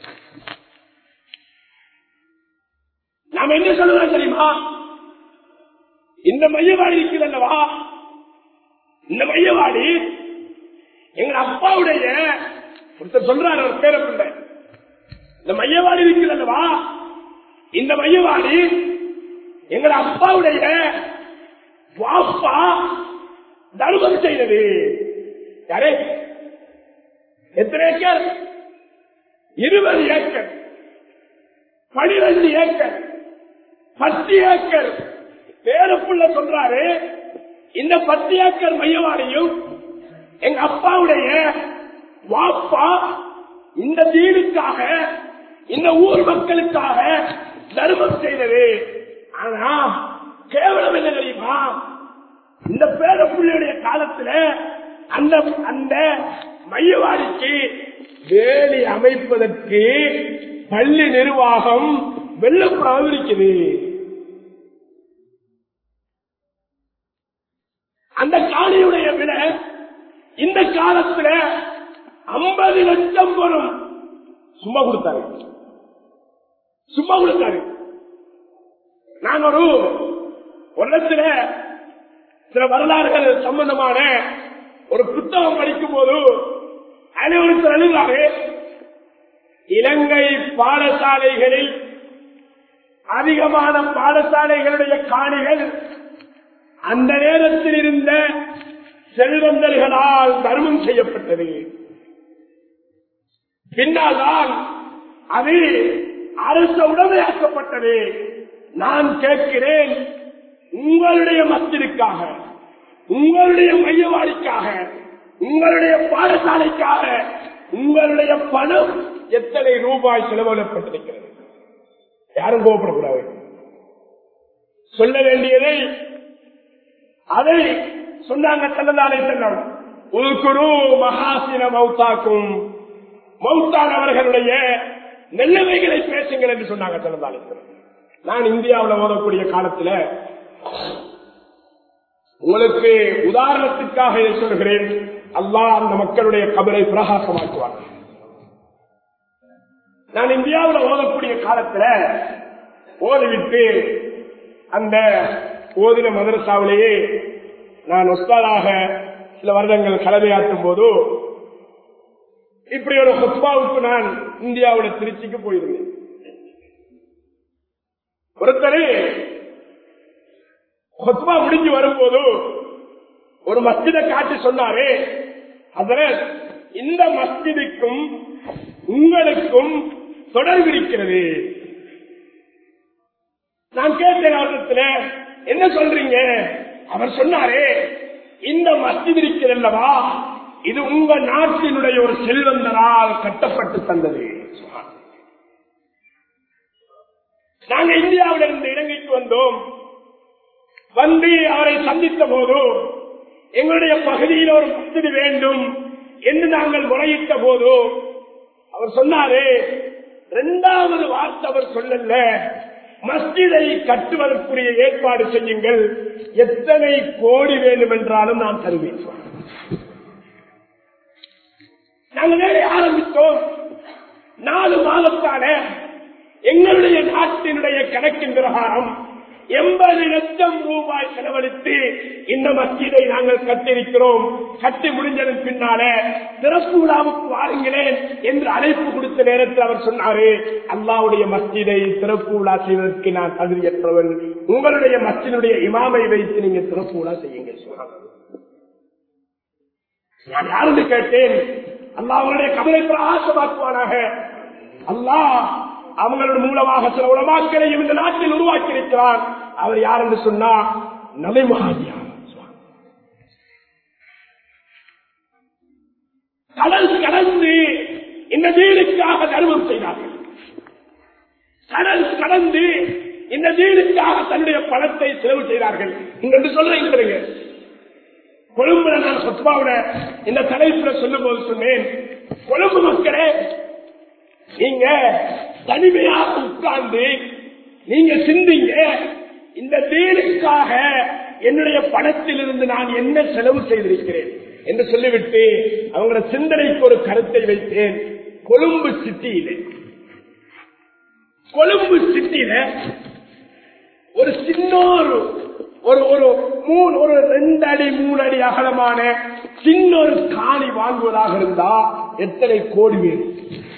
நாம் என்ன சொல்லுவோம் தெரியுமா இந்த மையவாடி இருக்குது அல்லவா இந்த மையவாடி எங்க அப்பாவுடைய ஒருத்தர் சொல்றாரு ஒரு பேர பிள்ளை இந்த மையவாடி இருக்குது அல்லவா இந்த மையவாடி எங்க அப்பாவுடைய வாப்பா தர்மம் செய்தது யாரே எத்தனை ஏக்கர் இருபது ஏக்கர் பனிரெண்டு ஏக்கர் பத்து ஏக்கர் பேருக்குள்ள சொல்றாரு இந்த பத்து ஏக்கர் மையவாடியும் எங்க அப்பாவுடைய வாப்பா இந்த தீனுக்காக இந்த ஊர் மக்களுக்காக தர்மம் செய்தது ஆனா கேவலம் என்ன தெரியுமா இந்த பேரப்புள்ளியுடைய காலத்துல அந்த அந்த மையவாடிக்கு வேலி அமைப்பதற்கு பள்ளி நிர்வாகம் வெள்ளப்படாமல் இருக்குது அந்த காணியுடைய விட இந்த காலத்துல ஐம்பது லட்சம் வரும் சும்மா கொடுத்தாரு சும்மா கொடுத்தாரு நான் ஒரு வருடத்துல சில வரலாறுகள் சம்பந்தமான ஒரு புத்தகம் படிக்கும் போது அனைவருக்கு எழுதாரு இலங்கை பாடசாலைகளில் அதிகமான பாடசாலைகளுடைய காணிகள் அந்த நேரத்தில் இருந்த செல்வந்தர்களால் தர்மம் செய்யப்பட்டது பின்னால்தான் அது அரசு உடமையாக்கப்பட்டது நான் கேட்கிறேன் உங்களுடைய மத்திற்காக உங்களுடைய மையவாடிக்காக உங்களுடைய பாடசாலைக்காக உங்களுடைய பணம் எத்தனை ரூபாய் செலவிடப்பட்டிருக்கிறது யாரும் கோபப்படக்கூடாது சொல்ல வேண்டியதை அதை சொன்னாங்க செல்லதாலே செல்லம் ஒரு குரு மகாசின மௌத்தாக்கும் மௌத்தானவர்களுடைய நல்லவைகளை பேசுங்கள் என்று சொன்னாங்க செல்லதாலே செல்லம் நான் இந்தியாவில் ஓதக்கூடிய காலத்தில் உங்களுக்கு உதாரணத்துக்காக இதை சொல்கிறேன் அல்லாஹ் அந்த மக்களுடைய கபரை பிரகாசமாக்குவார் நான் இந்தியாவில் ஓதக்கூடிய காலத்துல ஓதிவிட்டு அந்த ஓதின மதரசாவிலேயே நான் ஒஸ்தாதாக சில வருடங்கள் கலவையாற்றும் போது இப்படி ஒரு ஹொத்பாவுக்கு நான் இந்தியாவுல திருச்சிக்கு போயிருந்தேன் ஒருத்தர் ஹொத்பா முடிஞ்சு வரும்போது ஒரு மஸ்ஜிதை காட்டி சொன்னாரு அதுல இந்த மஸ்ஜிதுக்கும் உங்களுக்கும் தொடர்பு இருக்கிறது நான் கேட்டேன் அவரிடத்துல என்ன சொல்றீங்க அவர் சொன்னாரே இந்த மஸ்ஜித் இருக்கிறல்லவா இது உங்க நாட்டினுடைய ஒரு செல்வந்தரால் கட்டப்பட்டு தந்தது நாங்க இந்தியாவில இருந்து இலங்கைக்கு வந்தோம் வந்து அவரை சந்தித்த போது எங்களுடைய பகுதியில் ஒரு மஸ்ஜித் வேண்டும் என்று நாங்கள் முறையிட்ட போது அவர் சொன்னாரு இரண்டாவது வார்த்தை அவர் சொல்லல மஸ்ஜிதை கட்டுவதற்குரிய ஏற்பாடு செய்யுங்கள் எத்தனை கோடி வேண்டும் என்றாலும் நான் தருவேன் நாங்கள் வேலை ஆரம்பித்தோம் நாலு மாதத்தான எங்களுடைய நாட்டினுடைய கணக்கின் பிரகாரம் எண்பது லட்சம் ரூபாய் செலவழித்து இந்த மஸ்ஜிதை நாங்கள் கட்டிருக்கிறோம் கட்டி முடிஞ்சதன் பின்னால திறப்பு விழாவுக்கு வாருங்களேன் என்று அழைப்பு கொடுத்த நேரத்தில் அவர் சொன்னாரு அல்லாவுடைய மஸ்ஜிதை திறப்பு விழா செய்வதற்கு நான் தகுதியற்றவன் உங்களுடைய மஸ்ஜினுடைய இமாமை வைத்து நீங்க திறப்பு விழா செய்யுங்க சொன்னாங்க நான் யாருன்னு கேட்டேன் அல்லாஹ் அவருடைய கவலை பிரகாசமாக்குவானாக அல்லாஹ் அவங்களோட மூலமாக சில உலமாக்களையும் இந்த நாட்டில் உருவாக்கி இருக்கிறார் அவர் யார் என்று சொன்னா நபிமகாதியார் கடல் கடந்து இந்த வீடுக்காக தர்மம் செய்தார்கள் கடல் கடந்து இந்த வீடுக்காக தன்னுடைய பணத்தை செலவு செய்தார்கள் இங்க சொல்றீங்க கொழும்புல நான் சொத்மாவோட இந்த தலைப்புல சொல்லும் போது சொன்னேன் கொழும்பு மக்களே நீங்க தனிமையாக உட்கார்ந்து நீங்க சிந்திங்க இந்த தீனுக்காக என்னுடைய பணத்திலிருந்து நான் என்ன செலவு செய்திருக்கிறேன் என்று சொல்லிவிட்டு அவங்களோட சிந்தனைக்கு ஒரு கருத்தை வைத்தேன் கொழும்பு சிட்டியிலே கொழும்பு சிட்டியில ஒரு சின்ன ஒரு ஒரு ஒரு மூணு ஒரு ரெண்டு அடி மூணு அடி அகலமான சின்ன ஒரு காணி வாங்குவதாக இருந்தா எத்தனை கோடி வேணும்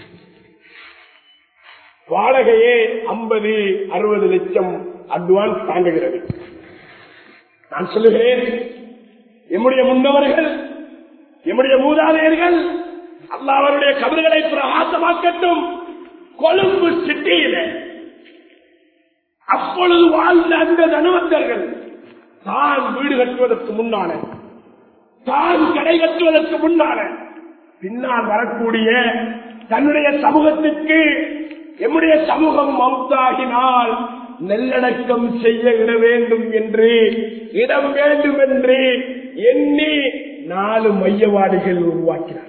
வாடகையே ஐம்பது அறுபது லட்சம் அட்வான்ஸ் தாங்குகிறது நான் சொல்லுகிறேன் எம்முடைய முன்னவர்கள் எம்முடைய மூதாதையர்கள் அல்லா அவருடைய கபறுகளை பிரகாசமாக்கட்டும் கொழும்பு சிட்டியில அப்பொழுது வாழ்ந்த அந்த தனவந்தர்கள் தான் வீடு கட்டுவதற்கு முன்னால தான் கடை கட்டுவதற்கு முன்னால பின்னால் வரக்கூடிய தன்னுடைய சமூகத்திற்கு எம்முடைய சமூகம் மவுத்தாகினால் நல்லடக்கம் செய்ய இட வேண்டும் என்று இடம் வேண்டும் என்று எண்ணி நாலு மையவாடிகள் உருவாக்கினார்கள்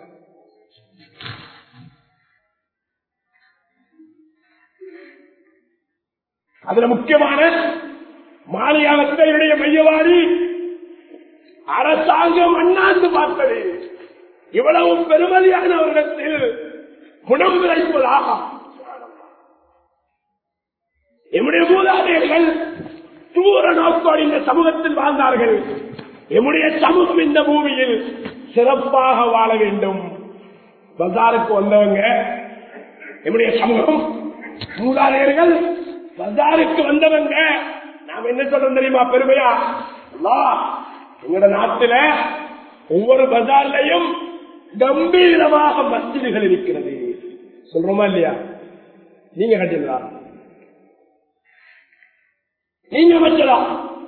அதுல முக்கியமான மாலையாளத்தினுடைய மையவாடி அரசாங்கம் அண்ணாந்து பார்த்தது இவ்வளவு பெருமதியானவரிடத்தில் குணம் விளைப்பதாக எம்முடைய மூதாதையர்கள் தூர நோக்கோடு இந்த சமூகத்தில் வாழ்ந்தார்கள் எம்முடைய சமூகம் இந்த பூமியில் சிறப்பாக வாழ வேண்டும் பஜாருக்கு வந்தவங்க எம்முடைய சமூகம் மூதாதையர்கள் பஜாருக்கு வந்தவங்க நாம் என்ன சொல்றோம் தெரியுமா பெருமையா எங்கட நாட்டில ஒவ்வொரு பஜார்லையும் கம்பீரமாக மஸ்ஜிதுகள் இருக்கிறது சொல்றோமா இல்லையா நீங்க கட்டிங்களா நீங்க வச்சலாம்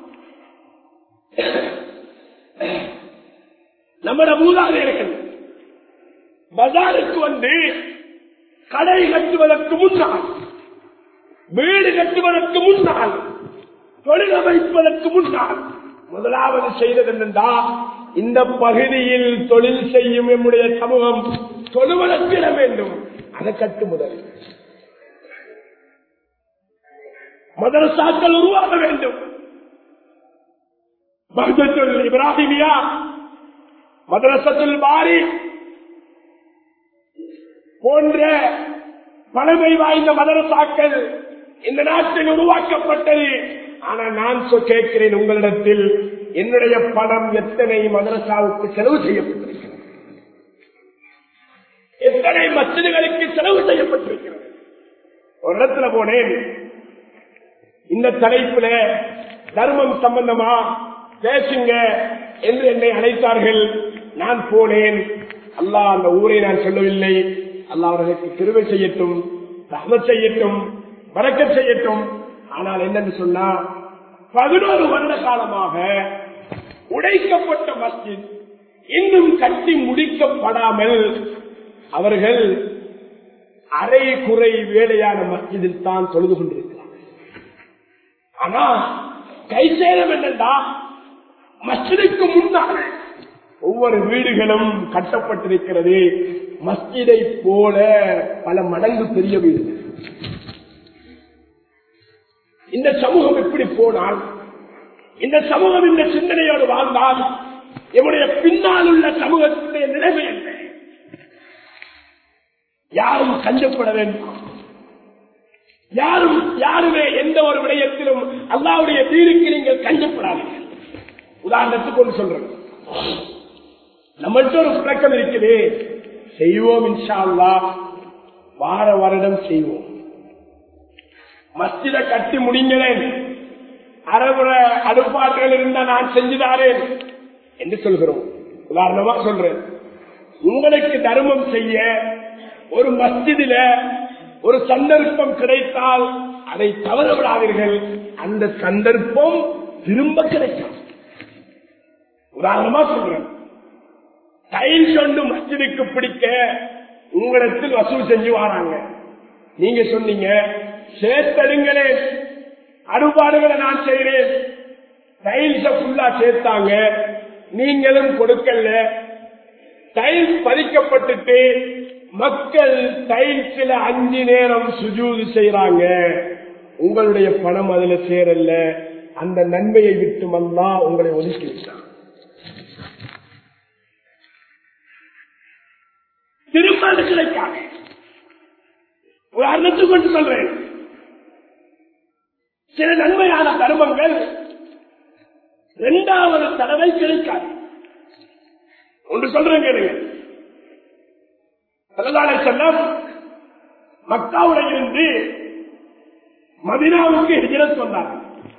நம்மட மூதாதையர்கள் பஜாருக்கு வந்து கடை கட்டுவதற்கு முன்னால் வீடு கட்டுவதற்கு முன்னால் தொழில் அமைப்பதற்கு முன்னால் முதலாவது செய்தது என்னென்றா இந்த பகுதியில் தொழில் செய்யும் நம்முடைய சமூகம் தொழுவதற்கிட வேண்டும் அதை கட்டு முதல் மதரசாக்கள் உருவாக வேண்டும் மகதத்துல் இப்ராஹிமியா மதரசத்துல் பாரி போன்ற பழமை வாய்ந்த மதரசாக்கள் இந்த நாட்டில் உருவாக்கப்பட்டது ஆனா நான் கேட்கிறேன் உங்களிடத்தில் என்னுடைய பணம் எத்தனை மதரசாவுக்கு செலவு செய்யப்பட்டிருக்கிறது எத்தனை மசிதிகளுக்கு செலவு செய்யப்பட்டிருக்கிறது ஒரு இடத்துல போனேன் இந்த தலைப்புல தர்மம் சம்பந்தமா பேசுங்க என்று என்னை அழைத்தார்கள் நான் போனேன் அல்லாஹ் அந்த ஊரை நான் சொல்லவில்லை அல்லாஹ் அவர்களுக்கு திருவை செய்யட்டும் ரஹமத் செய்யட்டும் வரக்க செய்யட்டும் ஆனால் என்னன்னு சொன்னா பதினோரு வருட காலமாக உடைக்கப்பட்ட மஸ்ஜித் இன்னும் கட்டி முடிக்கப்படாமல் அவர்கள் அரை குறை வேலையான மஸ்ஜிதில் தான் தொழுது கொண்டிருக்கிறார்கள் ஆனா கை சேரம் என்னண்டா மஸ்ஜிதுக்கு முன்னால ஒவ்வொரு வீடுகளும் கட்டப்பட்டிருக்கிறது மஸ்ஜிதை போல பல மடங்கு பெரிய வீடு இந்த சமூகம் எப்படி போனால் இந்த சமூகம் இந்த சிந்தனையோடு வாழ்ந்தால் என்னுடைய பின்னால் உள்ள சமூகத்தினுடைய நிலைமை என்ன யாரும் கஞ்சப்பட வேண்டும் யாரும் யாருமே எந்த ஒரு விடயத்திலும் அல்லாவுடைய வீடுக்கு நீங்கள் கஞ்சப்படாதீர்கள் உதாரணத்துக்கு ஒன்று சொல்றேன் நம்மள்ட்ட ஒரு பழக்கம் இருக்குது செய்வோம் இன்ஷா அல்லா வார வருடம் செய்வோம் மஸ்ஜித கட்டி முடிங்களேன் அரபுற அடுப்பாற்றல் இருந்தா நான் செஞ்சுதாரேன் என்று சொல்கிறோம் உதாரணமா சொல்றேன் உங்களுக்கு தர்மம் செய்ய ஒரு மஸ்ஜிதில ஒரு சந்தர்ப்பம் கிடைத்தால் அதை தவற விடாதீர்கள் அந்த சந்தர்ப்பம் திரும்ப கிடைக்கும் உதாரணமா சொல்றேன் டைல் கொண்டு மஸ்ஜிதுக்கு பிடிக்க உங்களிடத்தில் வசூல் செஞ்சு வராங்க நீங்க சொன்னீங்க சேர்த்தடுங்களே அறுபாடுகளை நான் செய்கிறேன் டைல்ஸ ஃபுல்லா சேர்த்தாங்க நீங்களும் கொடுக்கல டைல்ஸ் பதிக்கப்பட்டுட்டு மக்கள் டைல்ஸ்ல அஞ்சு நேரம் சுஜூது செய்யறாங்க உங்களுடைய பணம் அதுல சேரல அந்த நன்மையை விட்டு அல்லா உங்களை ஒதுக்கி விட்டான் திரும்ப அது கிடைக்காது ஒரு அர்த்தத்துக்கு கொண்டு சொல்றேன் சில நன்மையான தர்மங்கள் இரண்டாவது தடவை கிடைக்காது ஒன்று சொல்றேன் கேளுங்க சல்லல்லாஹு செல்லம் மக்காவுல இருந்து மதினாவுக்கு ஹிஜரத் வந்தார்கள்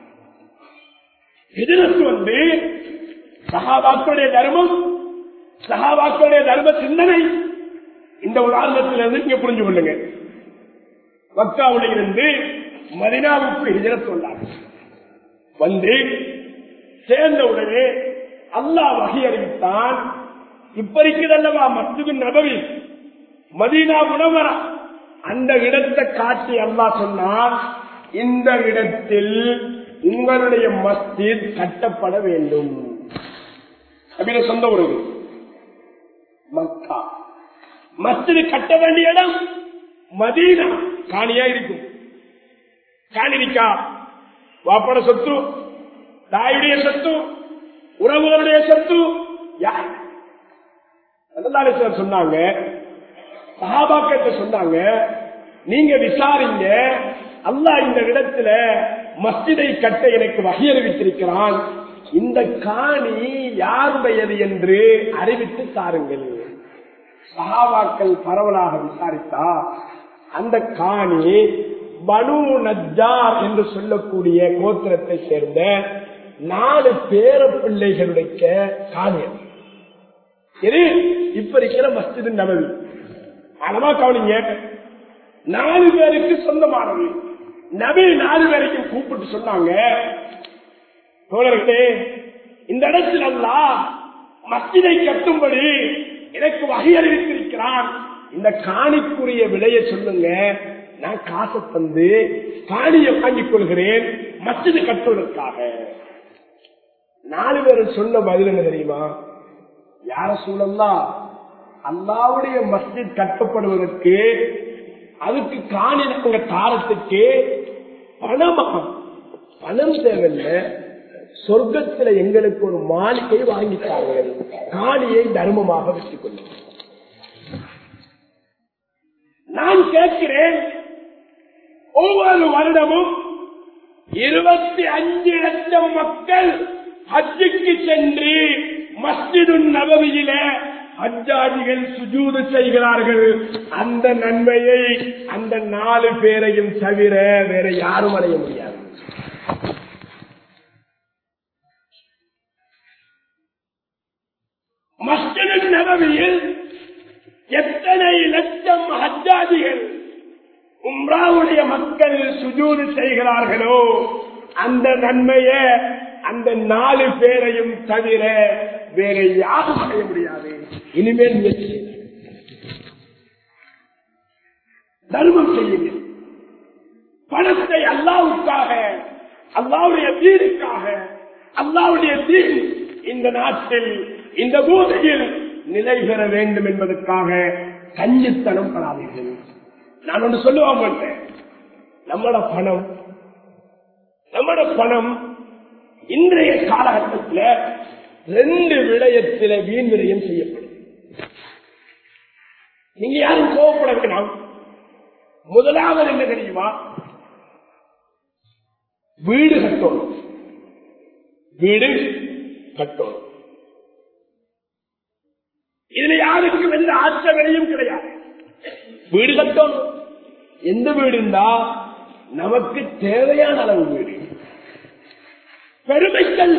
ஹிஜரத் வந்து சகாபாக்களுடைய தர்மம் சகாபாக்களுடைய தர்ம சிந்தனை இந்த உதாரணத்திலிருந்து இங்க புரிஞ்சு கொள்ளுங்க மக்காவுல இருந்து மதினாவுக்கு ஹிஜரத் வந்தார்கள் வந்து சேர்ந்த உடனே அல்லாஹ் வகை அறிவித்தான் இப்ப இருக்கிறதல்லவா மஸ்ஜிது நபவி மதீனா முனவரா அந்த இடத்தை காட்டி அல்லாஹ் சொன்னான் இந்த இடத்தில் உங்களுடைய மஸ்ஜித் கட்டப்பட வேண்டும் அப்படின்னு சொந்த ஒரு மக்கா மஸ்ஜிது கட்ட வேண்டிய இடம் மதீனா காணியா இருக்கும் காணி இருக்கா வாப்பட சொத்து தாயுடைய சொத்து உறவுகளுடைய சொத்து யார் அதனால சொன்னாங்க சகாபாக்கிட்ட சொன்னாங்க நீங்க விசாரிங்க அல்லாஹ் இந்த இடத்துல மஸ்ஜிதை கட்ட எனக்கு வகை அறிவித்திருக்கிறான் இந்த காணி யாருடையது என்று அறிவித்து தாருங்கள் சகாபாக்கள் பரவலாக விசாரித்தா அந்த காணி பனு நஜார் என்று சொல்லக்கூடிய கோத்திரத்தை சேர்ந்த நாலு பேர பிள்ளைகளுடைய காணி அது. இது இப்ப இருக்கிற மஸ்ஜிது நபவி அளவா கவனிங்க நாலு பேருக்கு சொந்தமானது நபி நாலு பேரையும் கூப்பிட்டு சொன்னாங்க தோழர்களே இந்த இடத்தில் அல்லா மஸ்ஜிதை கட்டும்படி எனக்கு வகை அறிவித்திருக்கிறான் இந்த காணிக்குரிய விலையை சொல்லுங்க நான் காசை தந்து காணியை வாங்கிக் கொள்கிறேன் மஸ்ஜிது கட்டுவதற்காக நாலு பேர் சொன்ன பதில் என்ன தெரியுமா யார சூழல்லாம் அல்லாவுடைய மஸ்ஜித் கட்டப்படுவதற்கு அதுக்கு காணி நாங்க தாரத்துக்கு பணமா பணம் தேவையில்லை சொர்க்கத்துல எங்களுக்கு ஒரு மாளிகை வாங்கித்தார்கள் காணியை தர்மமாக வச்சுக் கொள்ளும் நான் கேட்கிறேன் ஒவ்வொரு வருடமும் இருபத்தி அஞ்சு லட்சம் மக்கள் ஹஜ்ஜுக்கு சென்று மஸ்ஜிது நபவியில ஹஜ்ஜாதிகள் சுஜூது செய்கிறார்கள் அந்த நன்மையை அந்த நாலு பேரையும் தவிர வேற யாரும் அடைய முடியாது மஸ்ஜிது நபவியில் எத்தனை லட்சம் ஹஜ்ஜாதிகள் உம்ராவுடைய மக்கள் சுஜூது செய்கிறார்களோ அந்த நன்மையை அந்த நாலு பேரையும் தவிர வேற யாரும் அடைய முடியாது இனிமேல் முயற்சி செய்யுங்க. தர்மம் செய்யுங்க பணத்தை அல்லாவுக்காக அல்லாவுடைய தீனுக்காக அல்லாவுடைய தீன் இந்த நாட்டில் இந்த பூமியில் நிலை பெற வேண்டும் என்பதற்காக கஞ்சித்தனம் படாதீர்கள் நான் ஒன்று சொல்லுவான் மாட்டேன் நம்மளோட பணம் நம்மளோட பணம் இன்றைய காலகட்டத்தில் ரெண்டு விடயத்தில வீண் விரயம் செய்யப்படும் நீங்க யாரும் கோவப்பட வேண்டாம் முதலாவது என்ன தெரியுமா வீடு கட்டணும் வீடு கட்டணும் இதுல யாருக்கும் எந்த ஆட்சேபனையும் கிடையாது வீடு கட்டணும் எந்த வீடு இருந்தா நமக்கு தேவையான அளவு வீடு பெருமைக்கல்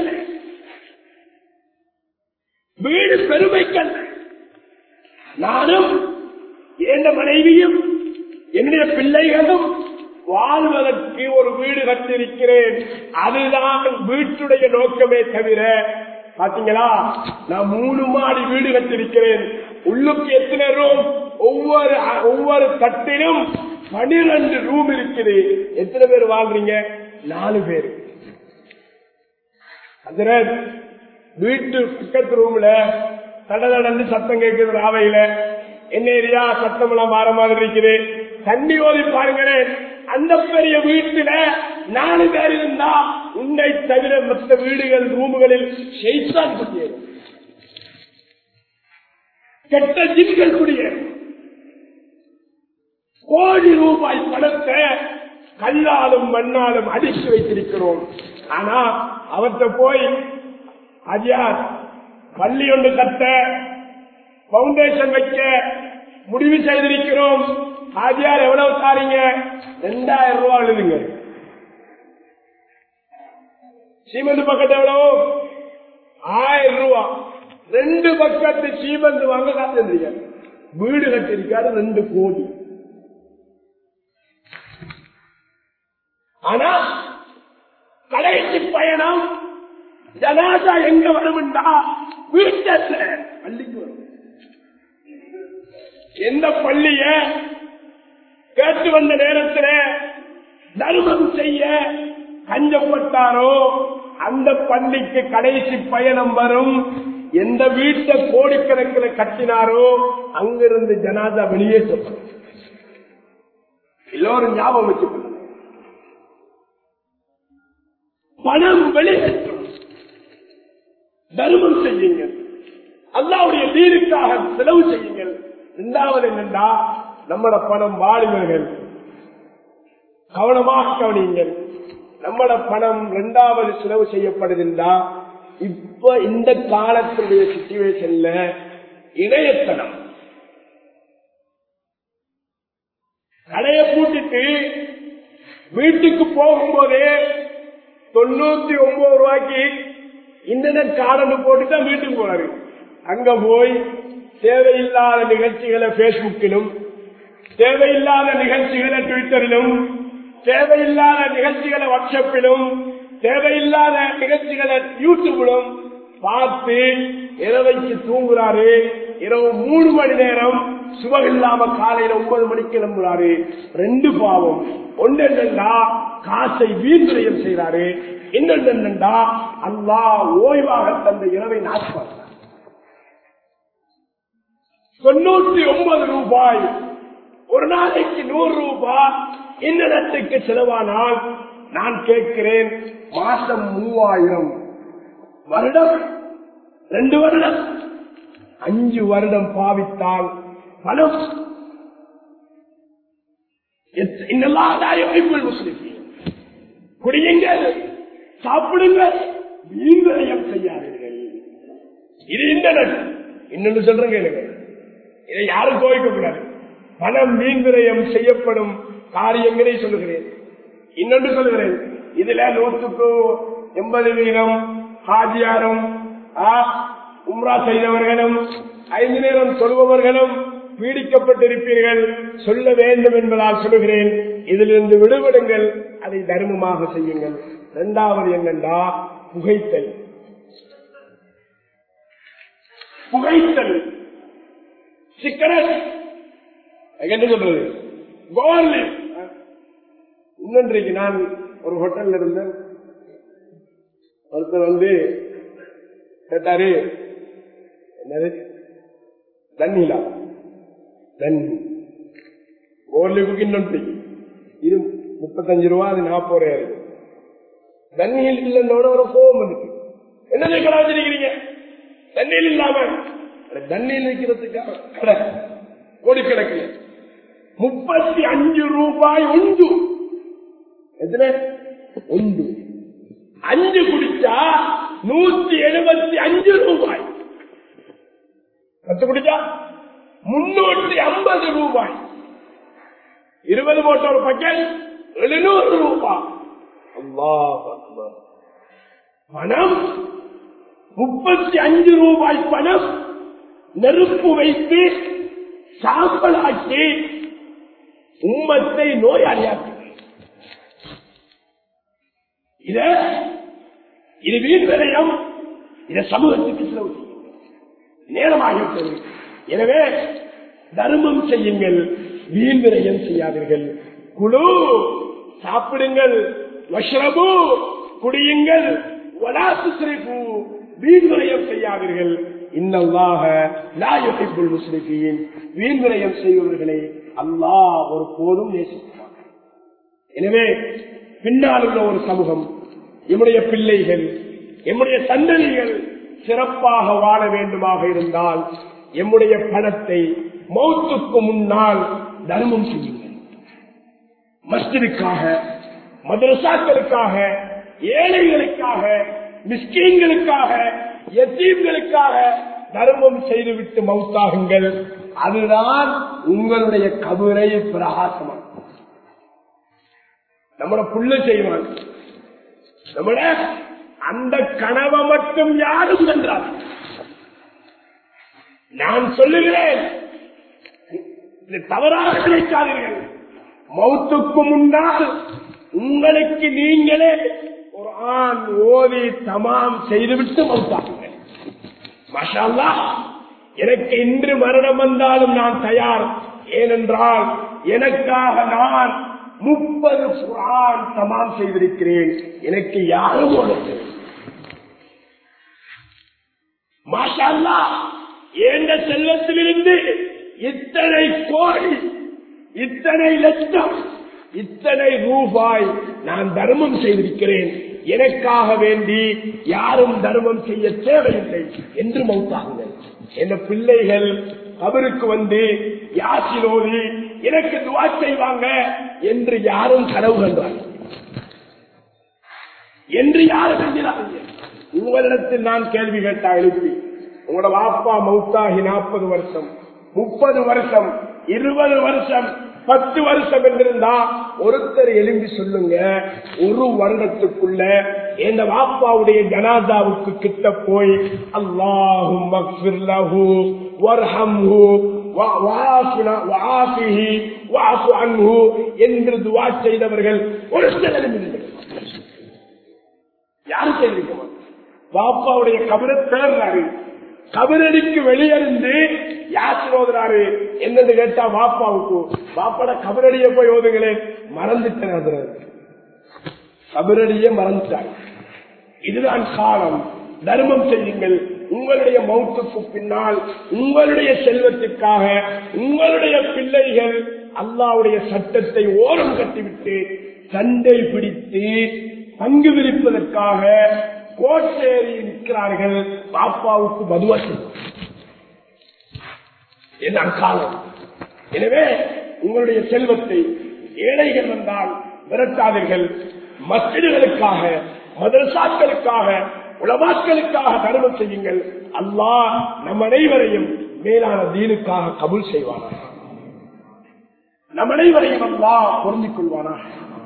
வீடு பெருமைக்கல் நானும் என் மனைவியும் என்னுடைய பிள்ளைகளும் வாழ்வதற்கு ஒரு வீடு கட்டிருக்கிறேன் அதுதான் வீட்டுடைய நோக்கமே தவிர பாத்தீங்களா நான் மூணு மாடி வீடு கட்டிருக்கிறேன் உள்ளுக்கு எத்தனை ரூம் ஒவ்வொரு ஒவ்வொரு தட்டிலும் பனிரெண்டு ரூம் இருக்குது எத்தனை பேர் வாழ்றீங்க நாலு பேர் அதுல வீட்டு பக்கத்து ரூம்ல தட தடந்து சத்தம் கேட்குது ராவையில என்ன ஏரியா சத்தம் எல்லாம் மாற மாதிரி இருக்குது தண்ணி ஓதி பாருங்களேன் அந்த பெரிய வீட்டுல நாலு பேர் இருந்தா உன்னை தவிர மற்ற வீடுகள் ரூமுகளில் ஷெய்தான் குடியேறும் கெட்ட ஜின்கள் குடியேறும் கோடி ரூபாய் பணத்தை கல்லாலும் மண்ணாலும் அடித்து வைத்திருக்கிறோம் ஆனா அவர்கிட்ட போய் அஜியார் பள்ளி ஒன்று கட்ட பவுண்டேஷன் வைக்க முடிவு செய்திருக்கிறோம் ஆஜியார் எவ்வளவு தாரீங்க ரெண்டாயிரம் ரூபாய் எழுதுங்க சீமந்து பக்கத்து எவ்வளவு ஆயிரம் ரூபாய் ரெண்டு பக்கத்து சீமந்து வாங்க காத்திருந்தீங்க வீடு கட்டிருக்காரு ரெண்டு கோடி ஆனா கடைசி பயணம் ஜனாதா எங்க வரும்டா வீட்டத்துல பள்ளிக்கு வரும் எந்த பள்ளிய கேட்டு வந்த நேரத்தில் தர்மம் செய்ய கஞ்சப்பட்டாரோ அந்த பள்ளிக்கு கடைசி பயணம் வரும் எந்த வீட்டை கோடிக்கணக்கில் கட்டினாரோ அங்கிருந்து ஜனாதா வெளியேற்றப்படும் எல்லோரும் ஞாபகம் வச்சுக்கணும் பணம் வெளியேற்றும் தர்மம் செய்யுங்கள் அல்லாவுடைய தீனுக்காக செலவு செய்யுங்கள் இரண்டாவது என்னண்டா நம்மட பணம் வாலிபர்கள் கவனமாக கவனியுங்கள் நம்மட பணம் இரண்டாவது செலவு செய்யப்படுதுண்டா இப்ப இந்த காலத்துடைய சுச்சுவேஷன்ல இணையத்தனம் கடையை பூட்டிட்டு வீட்டுக்கு போகும்போதே தொண்ணூத்தி ஒன்பது ரூபாய்க்கு இன்டர்நெட் கார்டு போட்டு தான் வீட்டுக்கு போனாரு அங்க போய் தேவையில்லாத நிகழ்ச்சிகளை பேஸ்புக்கிலும் தேவையில்லாத நிகழ்ச்சிகளை ட்விட்டரிலும் தேவையில்லாத நிகழ்ச்சிகளை வாட்ஸ்அப்பிலும் தேவையில்லாத நிகழ்ச்சிகளை யூடியூபிலும் பார்த்து இரவைக்கு தூங்குறாரு இரவு மூணு மணி நேரம் சுகம் இல்லாம காலையில ஒன்பது மணிக்கு கிளம்புறாரு ரெண்டு பாவம் ஒன்று என்னண்டா காசை வீண்விரயம் செய்யறாரு இன்னொன்று என்னண்டா அல்லா ஓய்வாக தந்த இரவை நாட்பார் தொண்ணூத்தி ஒன்பது ரூபாய் ஒரு நாளைக்கு நூறு ரூபாய் இன்னத்துக்கு செலவானால் நான் கேட்கிறேன் மாசம் மூவாயிரம் வருடம் ரெண்டு வருடம் அஞ்சு வருடம் பாவித்தால் பணம் இன்னெல்லாம் முஸ்லிம் குடியுங்கள் சாப்பிடுங்கள் வீண்வரையம் செய்யாதீர்கள் இது இன்டர்நெட் இன்னொன்று சொல்றேன் கேளுங்க இதை யாரும் கோவிக்க கூடாது பணம் வீண்விரயம் செய்யப்படும் காரியங்களை சொல்லுகிறேன் இன்னொன்று சொல்லுகிறேன் இதுல நூற்றுக்கு எண்பது வீதம் ஹாஜியாரும் உம்ரா செய்தவர்களும் ஐந்து நேரம் சொல்பவர்களும் பீடிக்கப்பட்டிருப்பீர்கள் சொல்ல வேண்டும் என்பதால் சொல்லுகிறேன் இதிலிருந்து விடுபடுங்கள் அதை தர்மமாக செய்யுங்கள் இரண்டாவது என்னென்றா புகைத்தல் புகைத்தல் சிக்கரட் என்ன சொல்றது கோவர்லி இன்னொன்றைக்கு நான் ஒரு ஹோட்டல்ல இருந்தேன் ஒருத்தர் வந்து கேட்டாரு என்னது தண்ணிலா தண்ணி ஓர்லிப்புக்கு இன்னொன்று இது முப்பத்தஞ்சு ரூபா அது நாற்பது ரூபாய் இருக்கு தண்ணியில் இல்லைன்னோட ஒரு கோபம் இருக்கு என்ன கடை வச்சிருக்கிறீங்க தண்ணியில் இல்லாம தண்ணியில் இருக்கிறதுக்காக கடை கோடிக்கணக்கில் முப்பத்தி அஞ்சு ரூபாய் உண்டு எத்தனை உண்டு அஞ்சு குடிச்சா நூத்தி எழுபத்தி அஞ்சு ரூபாய் பத்து குடிச்சா முன்னூற்றி ஐம்பது ரூபாய் இருபது போட்ட ஒரு பக்கெட் எழுநூறு ரூபாய் பணம் முப்பத்தி அஞ்சு ரூபாய் பணம் நெருப்பு வைத்து சாம்பலாக்கி உம்மத்தை நோயாளியாக்கு இத இது வீண் விரயம் இத சமூகத்துக்கு செலவு நேரமாகிவிட்டது எனவே தர்மம் செய்யுங்கள் வீண் விரயம் செய்யாதீர்கள் குழு சாப்பிடுங்கள் வஷ்ரபு குடியுங்கள் வலாசு சிரிப்பு வீண் விரயம் செய்யாதீர்கள் இன்னல்லாக லாயுல் முஸ்லிமின் வீண் விரயம் செய்பவர்களை அல்லாஹ் ஒரு போதும் நேசிப்பார் எனவே பின்னால் உள்ள ஒரு சமூகம் எம்முடைய பிள்ளைகள் எம்முடைய சந்ததிகள் சிறப்பாக வாழ வேண்டுமாக இருந்தால் எம்முடைய பணத்தை மௌத்துக்கு முன்னால் தர்மம் செய்யுங்கள் மஸ்ஜிதுக்காக மதரசாக்களுக்காக ஏழைகளுக்காக மிஸ்கீன்களுக்காக எத்தீம்களுக்காக தர்மம் செய்துவிட்டு மௌத்தாகுங்கள் அதுதான் உங்களுடைய கபரை பிரகாசமாக்கும் நம்மள புள்ள செய்வான் நம்மள அந்த கனவை மட்டும் யாரும் என்றார் நான் சொல்லுகிறேன் இது தவறாக நினைக்காதீர்கள் மௌத்துக்கு முன்னால் உங்களுக்கு நீங்களே ஒரு ஆண் ஓதி தமாம் செய்துவிட்டு மௌத்தாகுங்கள் மஷால்லா எனக்கு இன்று மரணம் வந்தாலும் நான் தயார் ஏனென்றால் எனக்காக நான் முப்பது குரான் தமாம் செய்திருக்கிறேன் எனக்கு யாரும் ஓடவில்லை மாஷால்லா எந்த செல்வத்திலிருந்து இத்தனை கோடி இத்தனை லட்சம் இத்தனை ரூபாய் நான் தர்மம் செய்திருக்கிறேன் எனக்காக வேண்டி யாரும் தர்மம் செய்ய தேவையில்லை என்று மௌத்தாகுங்கள் என் பிள்ளைகள் அவருக்கு வந்து யாசினோதி எனக்கு துவா செய்வாங்க என்று யாரும் கனவு கண்டார்கள் என்று யாரும் கண்டிரார்கள் உங்களிடத்தில் நான் கேள்வி கேட்டா எழுப்பி உங்களோட வாப்பா மௌத்தாகி நாற்பது வருஷம் முப்பது வருஷம் இருபது வருஷம் பத்து வருஷம் என்றிருந்தா ஒருத்தர் எழும்பி சொல்லுங்க ஒரு வருடத்துக்குள்ள எந்த வாப்பாவுடைய ஜனாதாவுக்கு கிட்ட போய் அல்லாஹும் மக்ஃபிர்லஹு வர்ஹம்ஹு வ- வஆஃபினா வஆஃபிஹி வஅஃபு அன்ஹு என்று துஆ செய்தவர்கள் ஒருத்தர் எழும்பி யாரும் செய்திருக்க மாட்டாங்க பாப்பாவுடைய கபரை தேடுறாரு கபரடிக்கு வெளியிருந்து யாசின் ஓதுறாரு என்னன்னு கேட்டா பாப்பாவுக்கு பாப்பாட கபரடிய போய் ஓதுங்களேன் மறந்துட்டேன் கபரடியே மறந்துட்டாங்க இதுதான் காலம் தர்மம் செய்யுங்கள் உங்களுடைய மௌத்துக்கு பின்னால் உங்களுடைய செல்வத்திற்காக உங்களுடைய பிள்ளைகள் அல்லாவுடைய சட்டத்தை ஓரம் கட்டிவிட்டு சண்டை பிடித்து பங்கு விரிப்பதற்காக கோட்டேறி நிற்கிறார்கள் பாப்பாவுக்கு மதுவா செய்யும் என்ன காலம் எனவே உங்களுடைய செல்வத்தை ஏழைகள் வந்தால் விரட்டாதீர்கள் மசிடுகளுக்காக மதரசாக்களுக்காக உலமாக்களுக்காக தர்மம் செய்யுங்கள் அல்லாஹ் நம் அனைவரையும் மேலான தீனுக்காக கபூல் செய்வானாக நம் அனைவரையும் அல்லாஹ் பொருந்திக் கொள்வானாக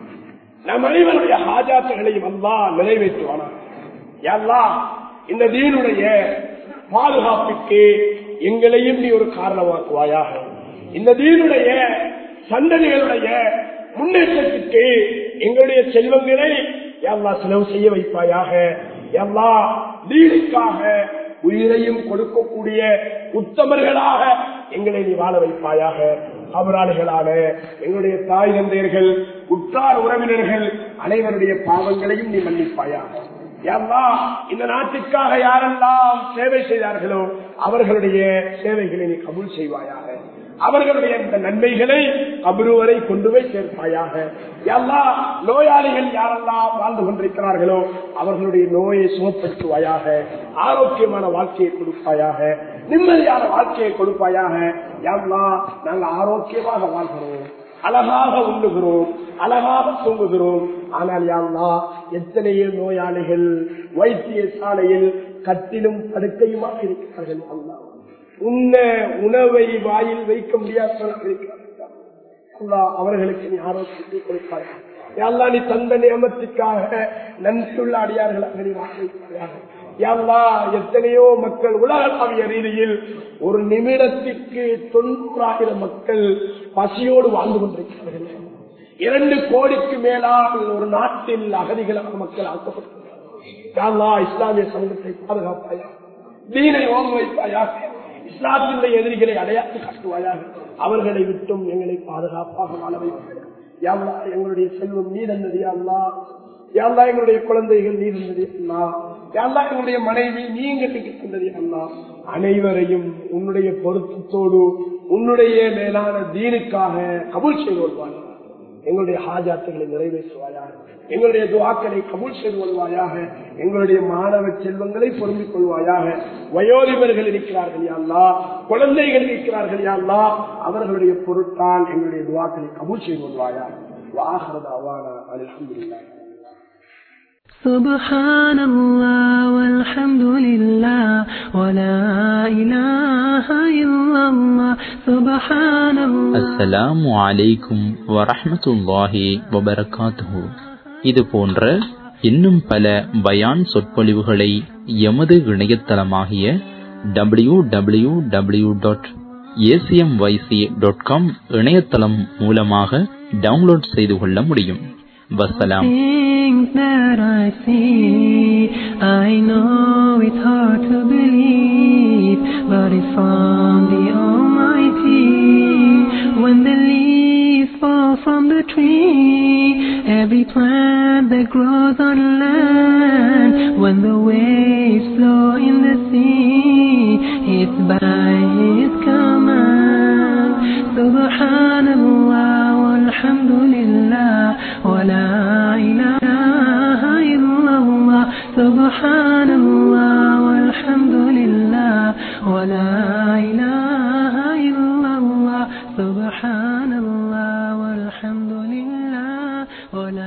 நம் அனைவருடைய ஹாஜாத்துகளையும் அல்லாஹ் நிறைவேற்றுவானாக யா அல்லாஹ் இந்த தீனுடைய பாதுகாப்புக்கு எங்களையும் நீ ஒரு காரணமாக்குவாயாக இந்த தீனுடைய சந்ததிகளுடைய முன்னேற்றத்துக்கு எங்களுடைய செல்வங்களை எல்லா செலவு செய்ய வைப்பாயாக எல்லா தீனுக்காக உயிரையும் கொடுக்கக்கூடிய உத்தமர்களாக எங்களை நீ வாழ வைப்பாயாக அபராளிகளான எங்களுடைய தாய் தந்தையர்கள் உற்றார் உறவினர்கள் அனைவருடைய பாவங்களையும் நீ மன்னிப்பாயாக யல்லா, இந்த நாட்டுக்காக யாரெல்லாம் சேவை செய்தார்களோ அவர்களுடைய சேவைகளை நீ கபூல் செய்வாயாக அவர்களுடைய இந்த நன்மைகளை கபரு வரை கொண்டு போய் சேர்ப்பாயாக எல்லா நோயாளிகள் யாரெல்லாம் வாழ்ந்து கொண்டிருக்கிறார்களோ அவர்களுடைய நோயை சுமப்படுத்துவாயாக ஆரோக்கியமான வாழ்க்கையை கொடுப்பாயாக நிம்மதியான வாழ்க்கையை கொடுப்பாயாக யாருலா நாங்கள் ஆரோக்கியமாக வாழ்கிறோம் அழகாக உண்ணுகிறோம் அழகாக தூங்குகிறோம் ஆனால் யாருலா எத்தனையோ நோயாளிகள் வைத்தியசாலையில் கட்டிலும் படுக்கையுமாக இருக்கிறார்கள் அல்லா உண்ண உணவை வாயில் வைக்க முடியாதவர்கள் இருக்கிறார்கள் அல்லா அவர்களுக்கு நீ ஆரோக்கியத்தை கொடுப்பாய் அல்லா நீ தந்த நியமத்திற்காக நன்றியுள்ள அடியார்களாக நீ வாழ வைப்பாயாக யாழ்லா எத்தனையோ மக்கள் உலகளாவிய ரீதியில் ஒரு நிமிடத்திற்கு தொண்ணூறாயிரம் மக்கள் பசியோடு வாழ்ந்து கொண்டிருக்கிறார்கள் இரண்டு கோடிக்கு மேலால் ஒரு நாட்டில் அகதிகளாக மக்கள் ஆக்கப்பட்டிருக்கிறார்கள் இஸ்லாமிய சமூகத்தை பாதுகாப்பாயா தீனை ஓங்க வைப்பாயாக இஸ்லாத்தினுடைய எதிரிகளை அடையாளம் காட்டுவாயாக அவர்களை விட்டும் எங்களை பாதுகாப்பாக வாழ வைப்பாயாக யாழ்லா எங்களுடைய செல்வம் நீ தந்தது யாழ்லா யாழ்லா எங்களுடைய குழந்தைகள் நீ தந்தது அல்லா யாழ்லா எங்களுடைய மனைவி நீங்க தந்தது அல்லா அனைவரையும் உன்னுடைய பொருத்தத்தோடு உன்னுடைய மேலான தீனுக்காக கபூல் செய்து கொள்வாங்க எங்களுடைய ஹாஜாத்துகளை நிறைவேற்றுவாயாக எங்களுடைய துவாக்களை கபூல் செய்து கொள்வாயாக எங்களுடைய மாணவ செல்வங்களை பொருந்திக் கொள்வாயாக வயோதிபர்கள் இருக்கிறார்கள் யாழ்லா குழந்தைகள் இருக்கிறார்கள் யாழ்லா அவர்களுடைய பொருட்டால் எங்களுடைய துவாக்களை கபூல் செய்து கொள்வாயாக வாகரத அவானா அல்ஹம்துலில்லாஹ் سبحان الله والحمد لله ولا إله إلا الله سبحان الله அஸ்ஸலாமு அலைக்கும் வரஹ்மத்துல்லாஹி வபரகாத்துஹு இது போன்ற இன்னும் பல பயான் சொற்பொழிவுகளை எமது இணையதளமாகிய W W W dot ACMYC dot com இணையதளம் மூலமாக டவுன்லோட் செய்து கொள்ள முடியும் வசலாம் Things that I see, I know it's hard to believe, but it's from the Almighty. When the leaves fall from the tree, every plant that grows on land, when the waves flow in the sea, it's by His command. Subhanallah walhamdulillah wa la ilaha illallah. Subhanallah walhamdulillah wa la ilaha illallah. Subhanallah walhamdulillah wa la